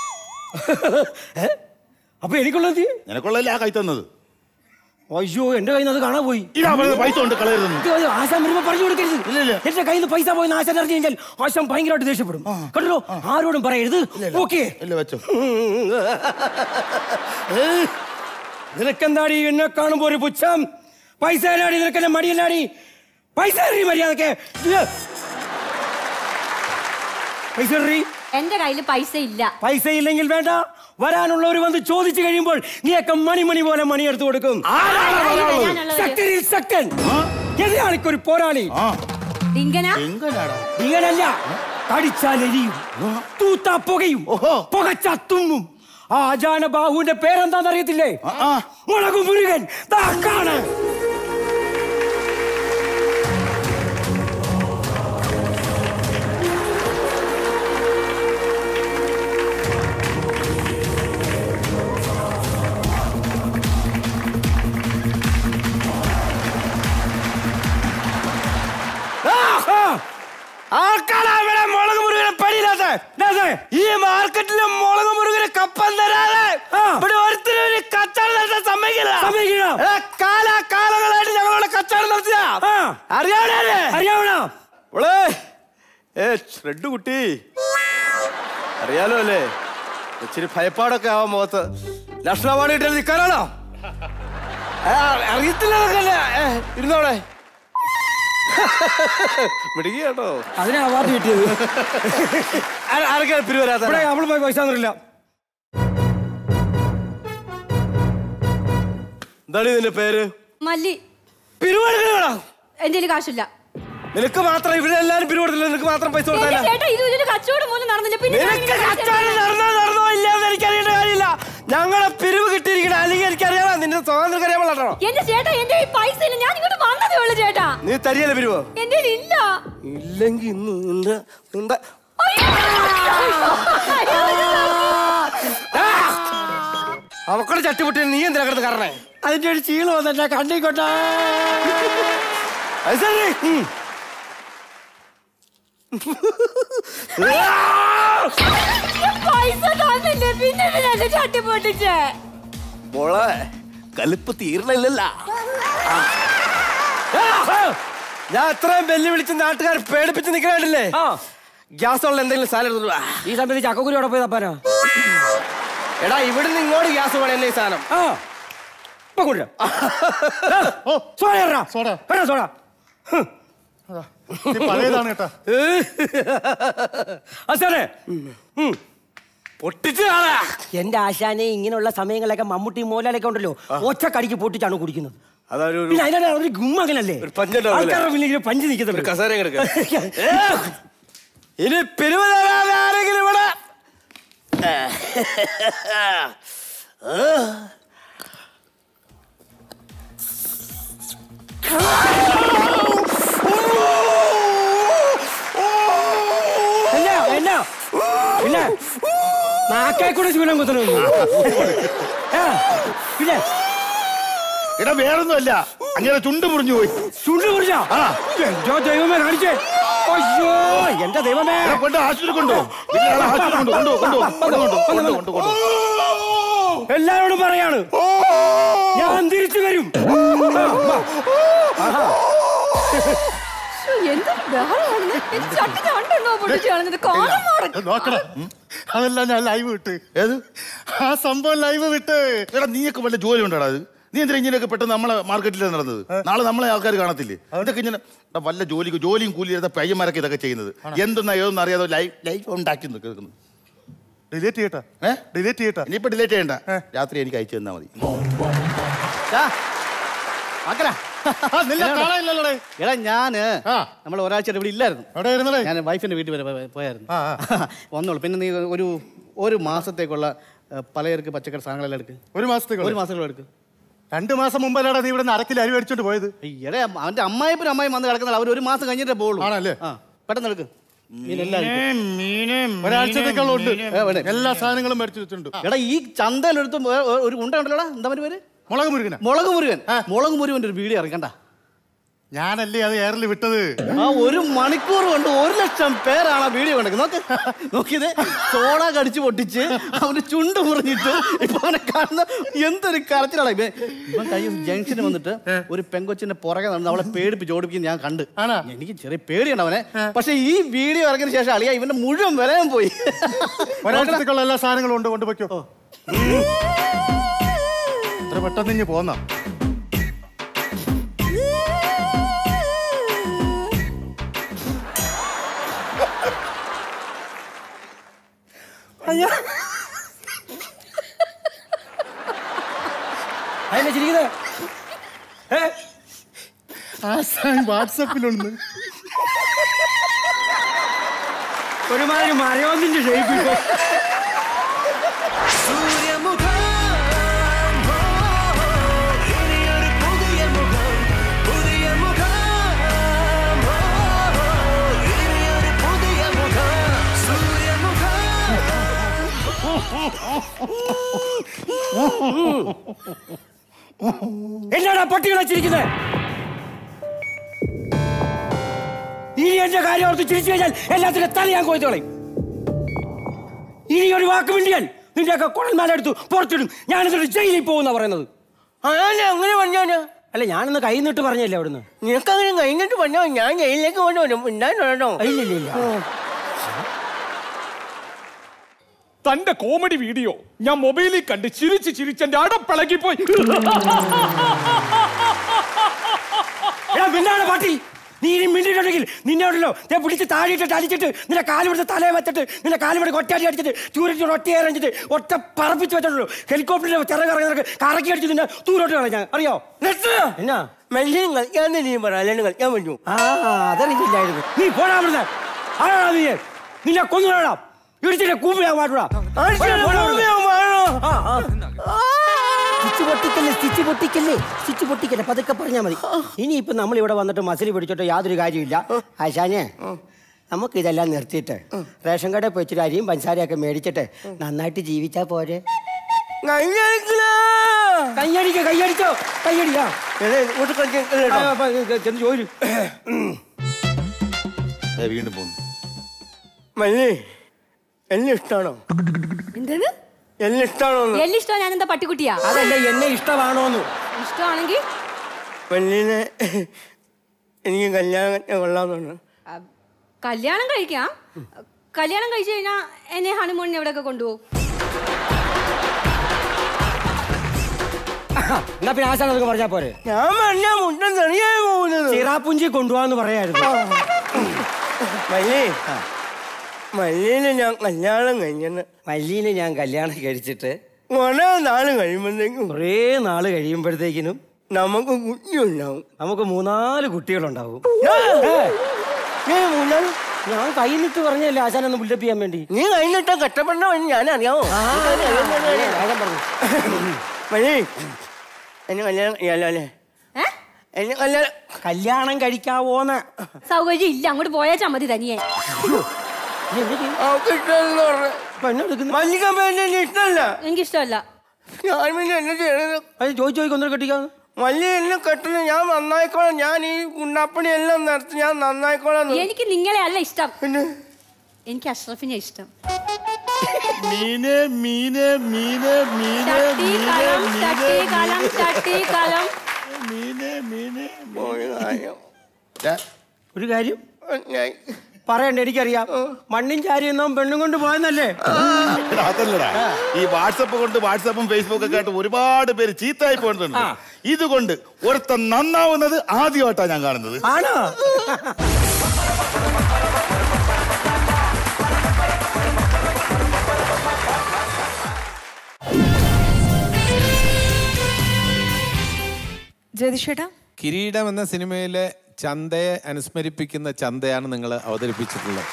Speaker 11: ഏ? അപ്പൊ എനിക്കുള്ളത്
Speaker 13: നിനക്കുള്ളതല്ലേ ആ കൈ തന്നത്
Speaker 11: അയ്യോ എന്റെ കയ്യിൽ നിന്ന് അത് കാണാൻ പോയി
Speaker 13: ഇതാ പറഞ്ഞത് പൈസ കൊണ്ട് കളയരുതെന്ന്.
Speaker 11: ഇത് ആശാൻ വരുമ്പോ പറഞ്ഞു കൊടുക്കരുത് എന്റെ കയ്യിൽ നിന്ന് പൈസ പോയി ആശാൻ അറിഞ്ഞു കഴിഞ്ഞാൽ ആശാൻ ഭയങ്കരമായിട്ട് ദേഷ്യപ്പെടും കേട്ടോ ആരോടും പറയരുത് ഓക്കെ
Speaker 13: ഇല്ല വെച്ചോ
Speaker 11: നിനക്കെന്താടി എന്നെ കാണുമ്പോ ഒരു പുച്ഛം പൈസ തരാടി നിനക്കെന്നെ മടിയല്ലാടി പൈസ തരീ മര്യാദക്ക് ഇത്. പൈസ തരീ
Speaker 7: എന്റെ കയ്യിൽ പൈസ ഇല്ല
Speaker 11: പൈസ ഇല്ലെങ്കിൽ വേണ്ട വരാനുള്ളവർ വന്ന് ചോദിച്ചു കഴിയുമ്പോൾ നീയൊക്കെ മണിമണി പോലെ മണി എടുത്തു കൊടുക്കും
Speaker 7: ഞാനുള്ളത്.
Speaker 11: സെക്കൻഡിൽ സെക്കൻഡ് എതിരാളിക്കൊരു പോരാളി
Speaker 7: ഇങ്ങനെ
Speaker 11: ഇങ്ങനല്ല കടിച്ചാൽ എരിയും തൂത്താ പുകയും പുകച്ചാ തുമ്മും ആ അജാന ബാഹുവിന്റെ പേരെന്താന്ന് അറിയത്തില്ലേ മുളകു മുരുകൻ ദാ കാണ് ആർക്കാണ് ഇവിടെ മുളക് മുരുകനെ പണിയില്ലാത്ത ഈ മാർക്കറ്റിലെ മുളക് മുരുകന് കപ്പം തരാതെ ഇവിടെ ഒരുത്തരും ഒരു കച്ചവടം നടത്താൻ സമ്മതിക്കില്ല എടാ, കാലാകാലങ്ങളായിട്ട് ഞങ്ങളുടെ കച്ചവടം നടത്തിയ അറിയാവണേ അറിയാവണോ
Speaker 6: ഏ ഷ്രെഡ് കുട്ടി അറിയാലോ അല്ലേ ഇച്ചിരി ഭയപ്പാടൊക്കെ ആവാൻ മുഖത്ത് ലക്ഷണമാണ് ഇട്ട് നിൽക്കാനാണോ ഏ, അറിയത്തില്ല നിനക്കല്ലേ? ഏ, ഇരുന്നോടെ മിടുക്കി കേട്ടോ
Speaker 11: അതിനാ അവാർഡ് കിട്ടിയത്
Speaker 6: ആരൊക്കെയാണ് പിരിവരാത്ത
Speaker 11: ഇവിടെ അവള് പോയി പൈസ തന്നില്ല
Speaker 6: എന്താണ് ഇതിന്റെ പേര്
Speaker 7: മല്ലി
Speaker 6: പിരിവെടുക്കണോ
Speaker 7: എന്റെ കാശില്ല
Speaker 6: നിനക്ക് മാത്രം ഇവിടെ എല്ലാരും പിരിവെടുത്തില്ല നിനക്ക് മാത്രം പൈസ
Speaker 7: എന്റെ
Speaker 6: കൊടുത്താല
Speaker 7: ചേട്ടാ ഇത് ഇതിന്റെ കച്ചവടം പോലും നടന്നില്ല പിന്നെ ഞാൻ
Speaker 6: നിനക്ക്
Speaker 7: ഇങ്ങനെ
Speaker 6: കച്ചവടം നടന്നോ നടന്നോ ഇല്ലാന്ന് എനിക്കറിയേണ്ട കാര്യമില്ല ഞങ്ങളെ പിരിവ് കിട്ടിയിരിക്കണം അല്ലെങ്കിൽ എനിക്കറിയാമോ നിന്റെ സ്വാതന്ത്ര്യം അറിയാൻ പാടോ
Speaker 7: എന്റെ ചേട്ടാ എന്റെ ഈ പൈസ ഇല്ല ഞാൻ ഇങ്ങോട്ട് വന്നതേ ഉള്ളൂ ചേട്ടാ
Speaker 6: നീ തരിയല്ലേ പിരിവോ
Speaker 7: എന്റെ ഇല്ല
Speaker 6: ഇല്ലെങ്കിൽ ഇന്ന് നിന്റെ നിന്റെ അവക്കടെ ചട്ടിപൊട്ടി നീ എന്തിനാ കിടന്ന് കറണേ
Speaker 11: അതിന്റെ ഒരു ചീള് വന്നെ കണ്ണിക്കൊണ്ടാ
Speaker 6: അത് ശരി. ഉം.
Speaker 7: ഞാൻ പൈസ തന്നില്ലേ പിന്നെ എന്തിനാ എന്നെ ചട്ടി പൊട്ടിച്ചേ
Speaker 6: മോളെ കലിപ്പ് തീർന്നില്ലല്ല ഞാൻ അത്രയും വെല്ലുവിളിച്ച് നാട്ടുകാർ പേടിപ്പിച്ച് നിൽക്കണില്ലേ ഗ്യാസ് ഉള്ള എന്തെങ്കിലും സാധനം എടുത്തോണ്ട് വാ.
Speaker 11: ഈ സമയത്ത് ചക്കക്കുരി അവിടെ പോയി തപ്പാനോ
Speaker 6: എടാ ഇവിടുന്ന് ഇങ്ങോട്ട് ഗ്യാസ് വേണല്ലേ ഈ സാധനം
Speaker 11: ആ ഇപ്പൊ കൊണ്ടുവരാം. ദാ, സോഡ ഇടറാ. ഇടറാ സോഡ
Speaker 12: പഴയതാണ് കേട്ടാ
Speaker 11: അസാറേ
Speaker 6: പൊട്ടിച്ച് കാണാ
Speaker 11: എന്റെ ആശാനെ ഇങ്ങനെയുള്ള സമയങ്ങളിലൊക്കെ മമ്മൂട്ടി മോലാലൊക്കെ ഉണ്ടല്ലോ ഒറ്റക്കടിക്ക് പൊട്ടിച്ചാണ് കുടിക്കുന്നത്
Speaker 6: അതൊരു
Speaker 11: പിന്നെ അതിനാണ് ഒരു ഗുമ്മകനല്ലേ
Speaker 6: പഞ്ചുണ്ടാവും അല്ലേ?
Speaker 11: ആൾക്കാരുടെ മുന്നിൽ ഇങ്ങനെ പഞ്ച് നിൽക്കുന്നുണ്ട്
Speaker 6: ഒരു കസേര കിടക്കുക ഇനി പിരിവ് തരാതെ ആരെങ്കിലും ഇവിടെ
Speaker 11: പിന്നെ നാക്കേ കൂടെ ചൂലം കുത്തണം പിന്നെ
Speaker 13: എടാ വേറൊന്നുമല്ല അങ്ങനെ ചുണ്ട് മുറിഞ്ഞു പോയി
Speaker 11: ചുണ്ട് മുറിഞ്ഞോ എന്തോ ദൈവമേ കാണിച്ചേ അയ്യോ എന്റെ ദൈവമേ
Speaker 13: കൊണ്ട് ആശുപത്രി കൊണ്ടോ ആശുപത്രി കൊണ്ടു കൊണ്ടു കൊണ്ടു കൊണ്ടു കൊണ്ടു കൊണ്ടു കൊണ്ടു
Speaker 11: എല്ലാരോടും പറയാണ് ഞാൻ തിരിച്ചു വരും ആഹാ.
Speaker 2: എന്ത് ബഹളമാണ് എന്റെ ചട്ടി കണ്ടെന്നോ പൊട്ടിച്ച് കളഞ്ഞത് കാണാൻ മാറി
Speaker 13: നോക്കണം അതെല്ലാം ഞാൻ ലൈവ് വിട്ട് ഏത് ആ സംഭവം ലൈവ് വിട്ട് എടാ നീയൊക്കെ വല്ല ജോലി ഉണ്ടടാ അത് നീ എന്തിനാ ഇങ്ങനെയൊക്കെ പെട്ടെന്ന് നമ്മളെ മാർക്കറ്റിൽ നടന്നത് നാളെ നമ്മളെ ആൾക്കാർ കാണത്തില്ലേ ഇതൊക്കെ ഇങ്ങനെ എടാ, വല്ല ജോലിക്ക് ജോലിയും കൂലി എടുത്ത പയ്യന്മാരൊക്കെ ഇതൊക്കെ ചെയ്യുന്നത് എന്തെന്നാ ഏതൊന്നും അറിയാതെ ലൈവ് ലൈവ് ഉണ്ടാക്കി നിൽക്കുന്നത് ഡിലേറ്റ് ചെയ്യട്ടാ ഏ ഡിലേറ്റ് ചെയ്യട്ടാ ഇനിയിപ്പോ ഡിലേറ്റ് ചെയ്യണ്ട രാത്രി എനിക്ക് അയച്ചു തന്നാ മതി
Speaker 20: എടാ ഞാന് നമ്മൾ ഒരാഴ്ച ഇവിടെ ഇല്ലായിരുന്നു ഞാൻ വൈഫിന്റെ വീട്ടിൽ വരെ പോയ- പോയായിരുന്നു വന്നോളൂ പിന്നെ നീ ഒരു ഒരു മാസത്തേക്കുള്ള ഏ, പലചരക്ക് പച്ചക്കറി സാധനങ്ങളെല്ലാം എടുക്ക്
Speaker 12: ഒരു മാസത്തേക്കുള്ള?
Speaker 20: ഒരു മാസത്തേക്കുള്ള എടുക്ക്
Speaker 12: രണ്ട് മാസം മുമ്പല്ലാടാ നീ ഇവിടെ നിന്ന് അരക്കിൽ അരി മേടിച്ചോണ്ട് പോയത്
Speaker 20: എടേ അവന്റെ അമ്മായിപ്പനും അമ്മായി വന്ന് കിടക്കുന്ന അവർ ഒരു മാസം കഴിഞ്ഞിട്ടേ പോകുള്ളൂ
Speaker 12: ആണല്ലേ
Speaker 20: ആ പെട്ടെന്ന് എടുക്ക് മീനെല്ലാം എടുക്ക്.
Speaker 12: ഒരാഴ്ചത്തേക്കുള്ള ഉണ്ട്
Speaker 20: ഏ, വേണേ.
Speaker 12: എല്ലാ സാധനങ്ങളും മേടിച്ചു വെച്ചിട്ടുണ്ട്
Speaker 20: എടാ ഈ ചന്തയിലെടുത്ത് ഒരു ഉണ്ട ഉണ്ടല്ലോടാ എന്താ പേര് പേര്
Speaker 12: മുളക് മുരുകന
Speaker 20: മുളക് മുരുകൻ മുളക് മുരുകന്റെ ഒരു വീഡിയോ ഇറക്കണ്ട
Speaker 12: ഞാനല്ലേ അത് എയറിൽ വിട്ടത്
Speaker 20: ആ ഒരു മണിക്കൂർ കൊണ്ട് ഒരു ലക്ഷം പേരാണ് ആ വീഡിയോ കണ്ടത് നോക്ക് നോക്കിയത് സോഡ കടിച്ചു പൊട്ടിച്ച് അവന്റെ ചുണ്ട് മുറിഞ്ഞിട്ട് ഇപ്പൊ അവനെ കാണുന്ന എന്തൊരു കരച്ചിലാണ് ഇവൻ ഇവൻ കഴിഞ്ഞ ജംഗ്ഷന് വന്നിട്ട് ഒരു പെങ്കൊച്ചിന്റെ പുറകെ നടന്ന് അവളെ പേടിപ്പിച്ച് ഓടിപ്പിക്കുന്ന ഞാൻ കണ്ട് എനിക്ക് ചെറിയ പേടിയാണ് അവനെ പക്ഷെ ഈ വീഡിയോ ഇറങ്ങിയതിന് ശേഷം അളിയ ഇവന്റെ മുഴുവൻ വിലയും പോയി
Speaker 12: ഒരാഴ്ചത്തേക്കുള്ള എല്ലാ സാധനങ്ങളും ഉണ്ട് കൊണ്ടുപോയിക്കോ ഇത്ര പെട്ടെന്ന് ഇഞ്ഞ് പോന്ന
Speaker 11: അതിനെ ചിരിക്കുന്നത് ഏ?
Speaker 12: വാട്സപ്പിലുണ്ട്
Speaker 11: ഒരുമാതിരി മരയൊന്നിന്റെ ഷേപ്പ് ഇപ്പൊ എന്നാടാ പട്ടി കളിച്ചിരിക്കുന്നത് ഇനി എന്റെ കാര്യം ഓർത്ത് ചിരിച്ചു കഴിഞ്ഞാൽ എല്ലാത്തിന്റെ തല ഞാൻ കൊയ്ത്തോളയും ഇനി ഒരു വാക്ക് മിണ്ടിയാൽ നിന്റെയൊക്കെ കുഴൽമാലെടുത്തു പുറത്തിടും ഞാനിതൊരു ജയിലിൽ പോകുന്ന പറയുന്നത് അങ്ങനെ പറഞ്ഞാന് അല്ല ഞാനൊന്ന് കൈ നിട്ട് പറഞ്ഞല്ലേ അവിടുന്ന് നിനക്ക് അങ്ങനെ കൈ നിട്ട് പറഞ്ഞോ ഞാൻ ജയിലിലേക്ക് കൊണ്ടുവരും ഉണ്ടായിട്ടോ ഇല്ല ഇല്ല ഇല്ല
Speaker 14: തന്റെ കോമഡി വീഡിയോ ഞാൻ മൊബൈലിൽ കണ്ട് ചിരിച്ച് ചിരിച്ച് എന്റെ അടപ്പിളകി പോയി
Speaker 11: പിന്നാണ് പാട്ടി നീ ഇനി മിണ്ടിട്ടുണ്ടെങ്കിൽ നിന്നോടല്ലോ ഞാൻ പിടിച്ച് താഴെയിട്ടിട്ട് അടിച്ചിട്ട് നിന്റെ കാലുപിടുത്ത തലയെ വെച്ചിട്ട് നിന്റെ കാലുപിടി ഒറ്റയടി അടിച്ചിട്ട് ചൂരിട്ട് ഒറ്റയേറങ്ങിട്ട് ഒറ്റ പറപ്പിച്ച് വെച്ചിട്ടുള്ളൂ ഹെലികോപ്റ്ററിൽ ചിറകിറങ്ങി കറക്കി അടിച്ച് നിന്നെ ദൂരോട്ട് കളഞ്ഞാൽ അറിയോ എന്നാ മെല്ലിനും കളിക്കാൻ നീ പറ അല്ലാണ്ട് കളിക്കാൻ പറ്റൂ ആ അതെനിക്കില്ലായിരുന്നു നീ പോടാ അവിടുന്ന് ആരാ നീ നിന്നെ കൊന്നുകളാം ഇടിച്ചിട്ട് കൂപ്പിയാ മാറ്റൂടാ സ്റ്റിച്ച് പൊട്ടിക്കല്ലേ സ്റ്റിച്ച് പൊട്ടിക്കല്ലേ സ്റ്റിച്ച് പൊട്ടിക്കല്ലേ പതുക്കെ പറഞ്ഞാൽ മതി ഇനിയിപ്പോ നമ്മൾ ഇവിടെ വന്നിട്ട് മസിൽ പിടിച്ചിട്ട് യാതൊരു കാര്യമില്ല ആശാനെ നമുക്ക് ഇതെല്ലാം നിർത്തിയിട്ട് റേഷൻ കടയിൽ പോയിച്ചിട്ട് അരിയും പഞ്ചസാരയൊക്കെ മേടിച്ചിട്ട് നന്നായിട്ട് ജീവിച്ചാ പോരെ കയ്യടിക്കോ കയ്യടിച്ചോ കയ്യടിക്കാ ചെന്ന് ജോലി
Speaker 13: ഏ, വീണ്ടും പോകുന്നു
Speaker 11: മല്ലി എന്നെ ഇഷ്ടമാണോ
Speaker 2: എന്താണ്
Speaker 11: എന്നെ ഇഷ്ടമാണോ
Speaker 2: എല്ലാം ഇഷ്ടം ഞാൻ എന്താ പട്ടിക്കുട്ടിയാ
Speaker 11: അതല്ല എന്നെ ഇഷ്ടമാണോന്ന്
Speaker 2: ഇഷ്ടമാണെങ്കിൽ
Speaker 11: മല്ലിനെ എനിക്ക് കല്യാണം കൊള്ളാമെന്നുണ്ട്
Speaker 2: കല്യാണം കഴിക്കാം കല്യാണം കഴിച്ചു കഴിഞ്ഞാൽ എന്നെ ഹണിമൂണിന് എവിടെയൊക്കെ കൊണ്ടുപോകും
Speaker 11: എന്നാ പിന്നെ ആശാൻ അതൊക്കെ പറഞ്ഞാ പോരെ ഞാൻ പറഞ്ഞ മുണ്ടൻ തെളിയായി പോകുന്നത് ചിറാപ്പുഞ്ചി കൊണ്ടുപോകാന്ന് പറയായിരുന്നു മല്ലി മല്ലീനെ ഞാൻ കല്യാണം കഴിഞ്ഞെന്ന് മല്ലീനെ ഞാൻ കല്യാണം കഴിച്ചിട്ട് കുറെ നാള് കഴിയുമ്പോഴത്തേക്കും കുറേ നാള് കഴിയുമ്പോഴത്തേക്കിനും നമുക്ക് കുട്ടിയുണ്ടാവും നമുക്ക് മൂന്നാല് കുട്ടികളുണ്ടാവും ഏ, മൂന്നാല് ഞാൻ കൈനിട്ട് പറഞ്ഞല്ലേ ആശാനൊന്ന് ബിൽഡപ്പ് ചെയ്യാൻ വേണ്ടി നീ കൈനിട്ട കഷ്ടപ്പെടണ ഞാൻ അറിയാമോ മണി എന്നെ കല്യാണം ചെയ്യാലോ അല്ലേ എന്നെ കല്യാണം കല്യാണം കഴിക്കാവോന്ന്
Speaker 2: സൗകര്യം ഇല്ല അങ്ങോട്ട് പോയാച്ചാ മതി തനിയെ
Speaker 11: മല്ലിക പേര് ഇഷ്ടമല്ല
Speaker 7: എനിക്കിഷ്ടമല്ല
Speaker 11: ഞാൻ പിന്നെ എന്നെ ചെയ്യണത്
Speaker 10: അത് ചോദിച്ചു ചോദിക്കും ഒന്നും കെട്ടിക്കാന്ന്
Speaker 11: മല്ലി എന്നെ കെട്ടണം ഞാൻ നന്നായിക്കോളാം ഞാൻ ഈ ഉണ്ണാപ്പണി എല്ലാം നടത്തി ഞാൻ നന്നായിക്കോളാം
Speaker 7: എനിക്ക് നിങ്ങളെ അല്ല ഇഷ്ടം എനിക്ക് അഷ്റഫിനെ ഇഷ്ടം
Speaker 13: മീനെ മീനെ മീനെ മീനെ
Speaker 7: ചട്ടി കലം ചട്ടി കലം ചട്ടി കലം
Speaker 13: മീനെ മീനെ
Speaker 10: ഒരു കാര്യം പറയണ്ട എനിക്കറിയാം മണ്ണും ചാരിയൊന്നും പെണ്ണും കൊണ്ട് പോയെന്നല്ലേ
Speaker 13: എടാ, അതല്ലടാ ഈ വാട്സപ്പ് കൊണ്ട് വാട്സപ്പും ഫേസ്ബുക്കും ഒക്കെ ആയിട്ട് ഒരുപാട് പേര് ചീത്തായി പോകുന്നുണ്ട് ഇതുകൊണ്ട് ഒരുത്തൻ നന്നാവുന്നത് ആദ്യമായിട്ടാണ് ഞാൻ കാണുന്നത്
Speaker 10: ആണോ
Speaker 2: ജ്യോതിഷേട്ടാ
Speaker 16: കിരീടം എന്ന സിനിമയിലെ ചന്തയെ അനുസ്മരിപ്പിക്കുന്ന ചന്തയാണ് നിങ്ങൾ അവതരിപ്പിച്ചിട്ടുള്ളത്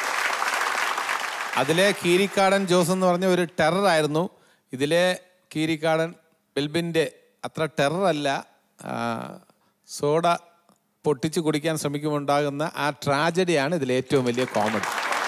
Speaker 16: അതിലെ കീരിക്കാടൻ ജോസ് എന്ന് പറഞ്ഞ ഒരു ടെററായിരുന്നു ഇതിലെ കീരിക്കാടൻ ബിൽബിൻ്റെ അത്ര ടെററല്ല ആ, സോഡ പൊട്ടിച്ച് കുടിക്കാൻ ശ്രമിക്കുമുണ്ടാകുന്ന ആ ട്രാജഡിയാണ് ഇതിലെ ഏറ്റവും വലിയ കോമഡി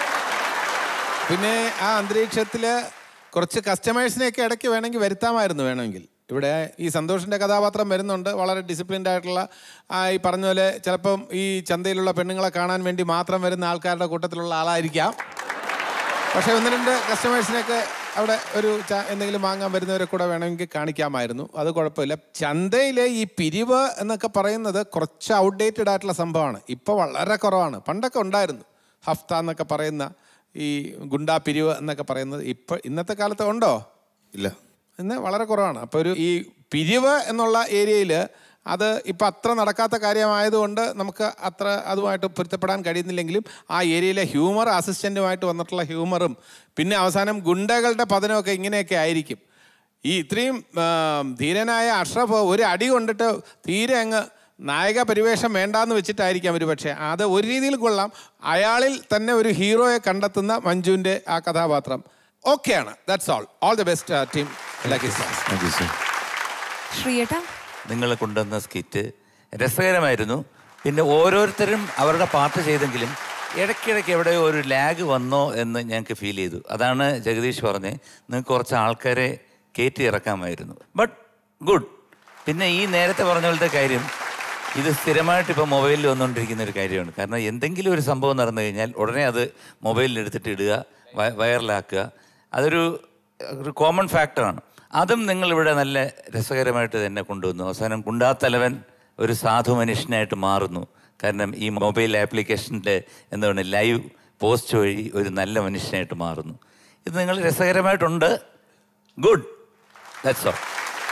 Speaker 16: പിന്നെ ആ അന്തരീക്ഷത്തിൽ കുറച്ച് കസ്റ്റമേഴ്സിനെയൊക്കെ ഇടയ്ക്ക് വേണമെങ്കിൽ വരുത്താമായിരുന്നു വേണമെങ്കിൽ ഇവിടെ ഈ സന്തോഷിൻ്റെ കഥാപാത്രം വരുന്നുണ്ട് വളരെ ഡിസിപ്ലിൻഡ് ആയിട്ടുള്ള ആ, ഈ പറഞ്ഞ പോലെ ചിലപ്പം ഈ ചന്തയിലുള്ള പെണ്ണുങ്ങളെ കാണാൻ വേണ്ടി മാത്രം വരുന്ന ആൾക്കാരുടെ കൂട്ടത്തിലുള്ള ആളായിരിക്കാം പക്ഷേ ഒന്ന് രണ്ട് കസ്റ്റമേഴ്സിനെയൊക്കെ അവിടെ ഒരു ച- എന്തെങ്കിലും വാങ്ങാൻ വരുന്നവരെ കൂടെ വേണമെങ്കിൽ കാണിക്കാമായിരുന്നു അത് കുഴപ്പമില്ല ചന്തയിലെ ഈ പിരിവ് എന്നൊക്കെ പറയുന്നത് കുറച്ച് ഔട്ട്ഡേറ്റഡ് ആയിട്ടുള്ള സംഭവമാണ് ഇപ്പോൾ വളരെ കുറവാണ് പണ്ടൊക്കെ ഉണ്ടായിരുന്നു ഹഫ്ത എന്നൊക്കെ പറയുന്ന ഈ ഗുണ്ടാ പിരിവ് എന്നൊക്കെ പറയുന്നത് ഇപ്പോൾ ഇന്നത്തെ കാലത്ത് ഉണ്ടോ
Speaker 13: ഇല്ല
Speaker 16: ഇന്ന് വളരെ കുറവാണ് അപ്പോൾ ഒരു ഈ പിരിവ് എന്നുള്ള ഏരിയയിൽ അത് ഇപ്പം അത്ര നടക്കാത്ത കാര്യമായതുകൊണ്ട് നമുക്ക് അത്ര അതുമായിട്ട് പൊരുത്തപ്പെടാൻ കഴിയുന്നില്ലെങ്കിലും ആ ഏരിയയിലെ ഹ്യൂമർ അസിസ്റ്റൻറ്റുമായിട്ട് വന്നിട്ടുള്ള ഹ്യൂമറും പിന്നെ അവസാനം ഗുണ്ടകളുടെ പതനമൊക്കെ ഇങ്ങനെയൊക്കെ ആയിരിക്കും ഈ ഇത്രയും ആ, ധീരനായ അഷ്റഫ് ഒരു അടി കൊണ്ടിട്ട് തീരെ അങ്ങ് നായക പരിവേഷം വേണ്ടാന്ന് വെച്ചിട്ടായിരിക്കാം ഒരു പക്ഷേ അത് ഒരു രീതിയിൽ കൊള്ളാം അയാളിൽ തന്നെ ഒരു ഹീറോയെ കണ്ടെത്തുന്ന മഞ്ജുവിൻ്റെ ആ കഥാപാത്രം ഓക്കെയാണ് that's all all the best team lucky stars
Speaker 2: ശ്രീയേട്ടാ
Speaker 21: നിങ്ങൾ കൊണ്ടുവന്ന സ്കിറ്റ് രസകരമായിരുന്നു പിന്നെ ഓരോരുത്തരും അവരുടെ പാർട്ട് ചെയ്തെങ്കിലും ഇടയ്ക്കിടയ്ക്ക് എവിടെയോ ഒരു ലാഗ് വന്നോ എന്ന് ഞങ്ങൾക്ക് ഫീൽ ചെയ്തു അതാണ് ജഗദീഷ് പറഞ്ഞ് നിങ്ങൾക്ക് കുറച്ച് ആൾക്കാരെ കയറ്റി ഇറക്കാമായിരുന്നു ബട്ട് ഗുഡ് പിന്നെ ഈ നേരത്തെ പറഞ്ഞ പോലത്തെ കാര്യം ഇത് സ്ഥിരമായിട്ട് ഇപ്പോൾ മൊബൈലിൽ വന്നുകൊണ്ടിരിക്കുന്ന ഒരു കാര്യമാണ് കാരണം എന്തെങ്കിലും ഒരു സംഭവം നടന്നു കഴിഞ്ഞാൽ ഉടനെ അത് മൊബൈലിൽ എടുത്തിട്ട് ഇടുക വ- വൈറലാക്കുക അതൊരു ഒരു കോമൺ ഫാക്ടറാണ് അതും നിങ്ങളിവിടെ നല്ല രസകരമായിട്ട് തന്നെ കൊണ്ടുവന്നു അവസാനം ഗുണ്ടാത്തലവൻ ഒരു സാധു മനുഷ്യനായിട്ട് മാറുന്നു കാരണം ഈ മൊബൈൽ ആപ്ലിക്കേഷൻ്റെ എന്താണ് ലൈവ് പോസ്റ്റ് വഴി ഒരു നല്ല മനുഷ്യനായിട്ട് മാറുന്നു ഇത് നിങ്ങൾ രസകരമായിട്ടുണ്ട് good that's all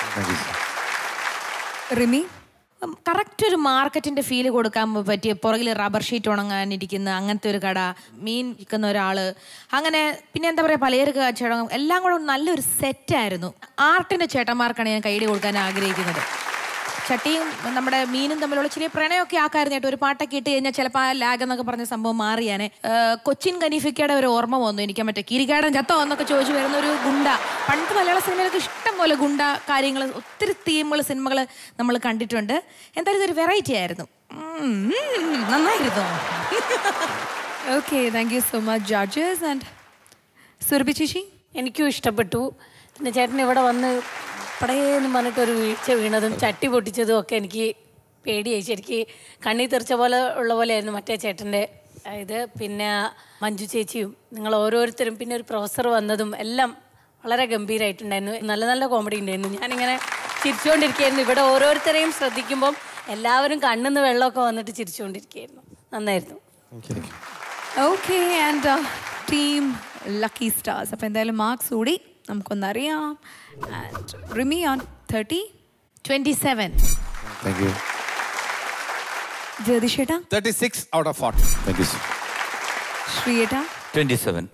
Speaker 2: Rimi
Speaker 4: correct ഒരു മാർക്കറ്റിന്റെ ഫീല് കൊടുക്കാൻ പറ്റിയ പുറകിൽ റബ്ബർ ഷീറ്റ് ഉണങ്ങാനിരിക്കുന്ന അങ്ങനത്തെ ഒരു കട മീൻ വിൽക്കുന്ന ഒരാള് അങ്ങനെ പിന്നെ എന്താ പറയാ പലചരക്ക് കച്ചവടം എല്ലാം കൂടെ നല്ലൊരു സെറ്റായിരുന്നു ആർട്ടിന്റെ ചേട്ടന്മാർക്കാണ് ഞാൻ കൈഡി കൊടുക്കാൻ ആഗ്രഹിക്കുന്നത് ചട്ടിയും നമ്മുടെ മീനും തമ്മിലുള്ള ചെറിയ പ്രണയമൊക്കെ ആക്കായിരുന്നു കേട്ടോ ഒരു പാട്ടൊക്കെ ഇട്ട് കഴിഞ്ഞാൽ ചിലപ്പോൾ ആ ലാഗ് എന്നൊക്കെ പറഞ്ഞ സംഭവം മാറിയാനെ ഏഹ് കൊച്ചിൻ കനീഫിക്കയുടെ ഒരു ഓർമ്മ വന്നു എനിക്ക് മറ്റേ കിരികാടൻ ചത്തോ എന്നൊക്കെ ചോദിച്ചു വരുന്ന ഒരു ഗുണ്ട പണ്ട് മലയാള സിനിമയിലൊക്കെ ഇഷ്ടം പോലെ ഗുണ്ട കാര്യങ്ങൾ ഒത്തിരി തീമുകൾ സിനിമകൾ നമ്മൾ കണ്ടിട്ടുണ്ട് എന്തായാലും ഇതൊരു വെറൈറ്റി ആയിരുന്നു ഉം, ഉം, നന്നായിരുന്നു
Speaker 2: okay thank you so much judges and Surabhi ചേച്ചി
Speaker 7: എനിക്കും ഇഷ്ടപ്പെട്ടു പിന്നെ ചേട്ടൻ ഇവിടെ വന്ന് പടയേന്ന് പറഞ്ഞിട്ട് ഒരു വീഴ്ച വീണതും ചട്ടി പൊട്ടിച്ചതും ഒക്കെ എനിക്ക് പേടിയായി ശരിക്ക് കണ്ണി തെറിച്ച പോലെ ഉള്ള പോലെയായിരുന്നു മറ്റേ ചേട്ടൻ്റെ ഇത് പിന്നെ മഞ്ജു ചേച്ചിയും നിങ്ങൾ ഓരോരുത്തരും പിന്നെ ഒരു പ്രൊഫസർ വന്നതും എല്ലാം വളരെ ഗംഭീരമായിട്ടുണ്ടായിരുന്നു നല്ല നല്ല കോമഡി ഉണ്ടായിരുന്നു ഞാനിങ്ങനെ ചിരിച്ചുകൊണ്ടിരിക്കുകയായിരുന്നു ഇവിടെ ഓരോരുത്തരെയും ശ്രദ്ധിക്കുമ്പം എല്ലാവരും കണ്ണിന്ന് വെള്ളമൊക്കെ വന്നിട്ട് ചിരിച്ചുകൊണ്ടിരിക്കുകയായിരുന്നു നന്നായിരുന്നു
Speaker 2: okay and team lucky stars അപ്പോൾ എന്തായാലും മാർക്സ് കൂടി നമുക്കൊന്നറിയാം and Rimi on thirty
Speaker 4: twenty seven
Speaker 16: thank you
Speaker 2: ജ്യോതിഷേട്ടാ
Speaker 16: thirty six out of forty thank you
Speaker 2: ശ്രീയേട്ടാ
Speaker 21: ട്വൻറ്റി സെവൻ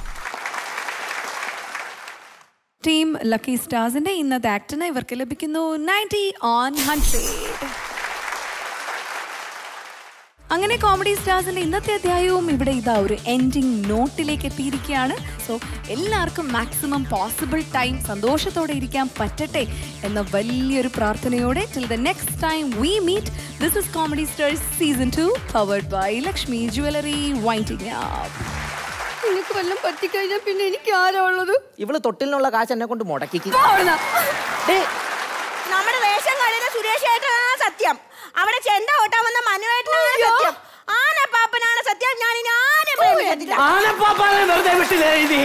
Speaker 2: ടീം ലക്കി സ്റ്റാർസിന്റെ ഇന്നത്തെ ആക്ടിന് ഇവർക്ക് ലഭിക്കുന്നു നയൻറ്റി ഓൺ ഹൺഡ്രഡ് അങ്ങനെ കോമഡി സ്റ്റാർസിന്റെ ഇന്നത്തെ അധ്യായവും ഇവിടെ ഇതാ ഒരു എൻഡിങ് നോട്ടിലേക്ക് എത്തിയിരിക്കുകയാണ് സോ എല്ലാവർക്കും മാക്സിമം പോസിബിൾ ടൈം സന്തോഷത്തോടെ ഇരിക്കാൻ പറ്റട്ടെ എന്ന വലിയൊരു പ്രാർത്ഥനയോടെ till the next time we meet this is comedy stars season two powered by Lakshmi jewellery winding
Speaker 3: നിങ്ങൾക്ക് വല്ലതും പറ്റിക്കഴിഞ്ഞാൽ പിന്നെ എനിക്ക് ആരാ ഉള്ളത്
Speaker 11: ഇവള് തൊട്ടിലിനുള്ള കാശ് എന്നെ കൊണ്ട് മുടക്കിക്ക്
Speaker 22: നമ്മുടെ റേഷൻ കടയിലെ സുരേഷ് ഏട്ടനാണ് സത്യം അവിടെ ചെണ്ട ഓട്ടാൻ വന്ന മനുവേട്ടനാണ് സത്യം ആനപ്പാപ്പനാണ് സത്യം ഞാൻ ഇനി ആരെ പ്രേമിക്കത്തില്ല
Speaker 10: ആനപ്പാപ്പാനെ വെറുതെ വിട്ടില്ലേ ഇനി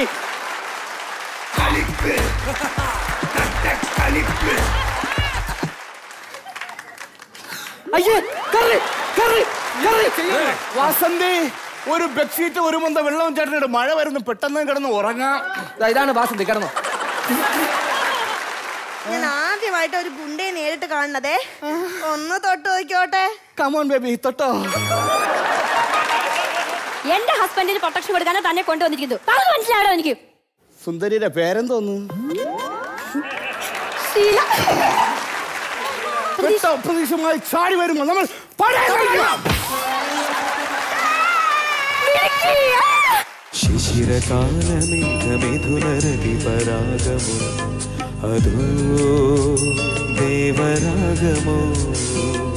Speaker 12: അയ്യേ കറി കറി കറി വസന്തി ഒരു ബെഡ്ഷീറ്റ് ഒരു മുന്ത വെള്ളം ചേട്ടനിട്ട് മഴ വരുന്നു പെട്ടെന്ന് കിടന്ന് ഉറങ്ങാം
Speaker 11: ഇതാണ് വാസന്തി കിടന്നോ
Speaker 22: ഞാൻ ആദ്യമായിട്ട് ഒരു ഗുണ്ടയെ നേരിട്ട് കാണുന്നതേ ഒന്ന് തൊട്ട് നോക്കിയോട്ടെ
Speaker 12: കമോൺ ബേബി തൊട്ടോ
Speaker 3: എന്റെ ഹസ്ബൻഡിന് പ്രൊട്ടക്ഷൻ കൊടുക്കാനാണ് തന്നെ കൊണ്ടുവന്നിരിക്കുന്നു പറഞ്ഞു മനസ്സിലായോ എനിക്ക്
Speaker 12: സുന്ദരിയുടെ പേരെന്തോന്നു
Speaker 3: ശീല
Speaker 12: പെട്ട അപ്രതീക്ഷമായി ചാടി വരുമ്പോൾ നമ്മൾ പടയം കളിക്കണം.
Speaker 19: ശിശിരകാലമിഥുനരതിപരാഗമോ അതോ ദേവരാഗമോ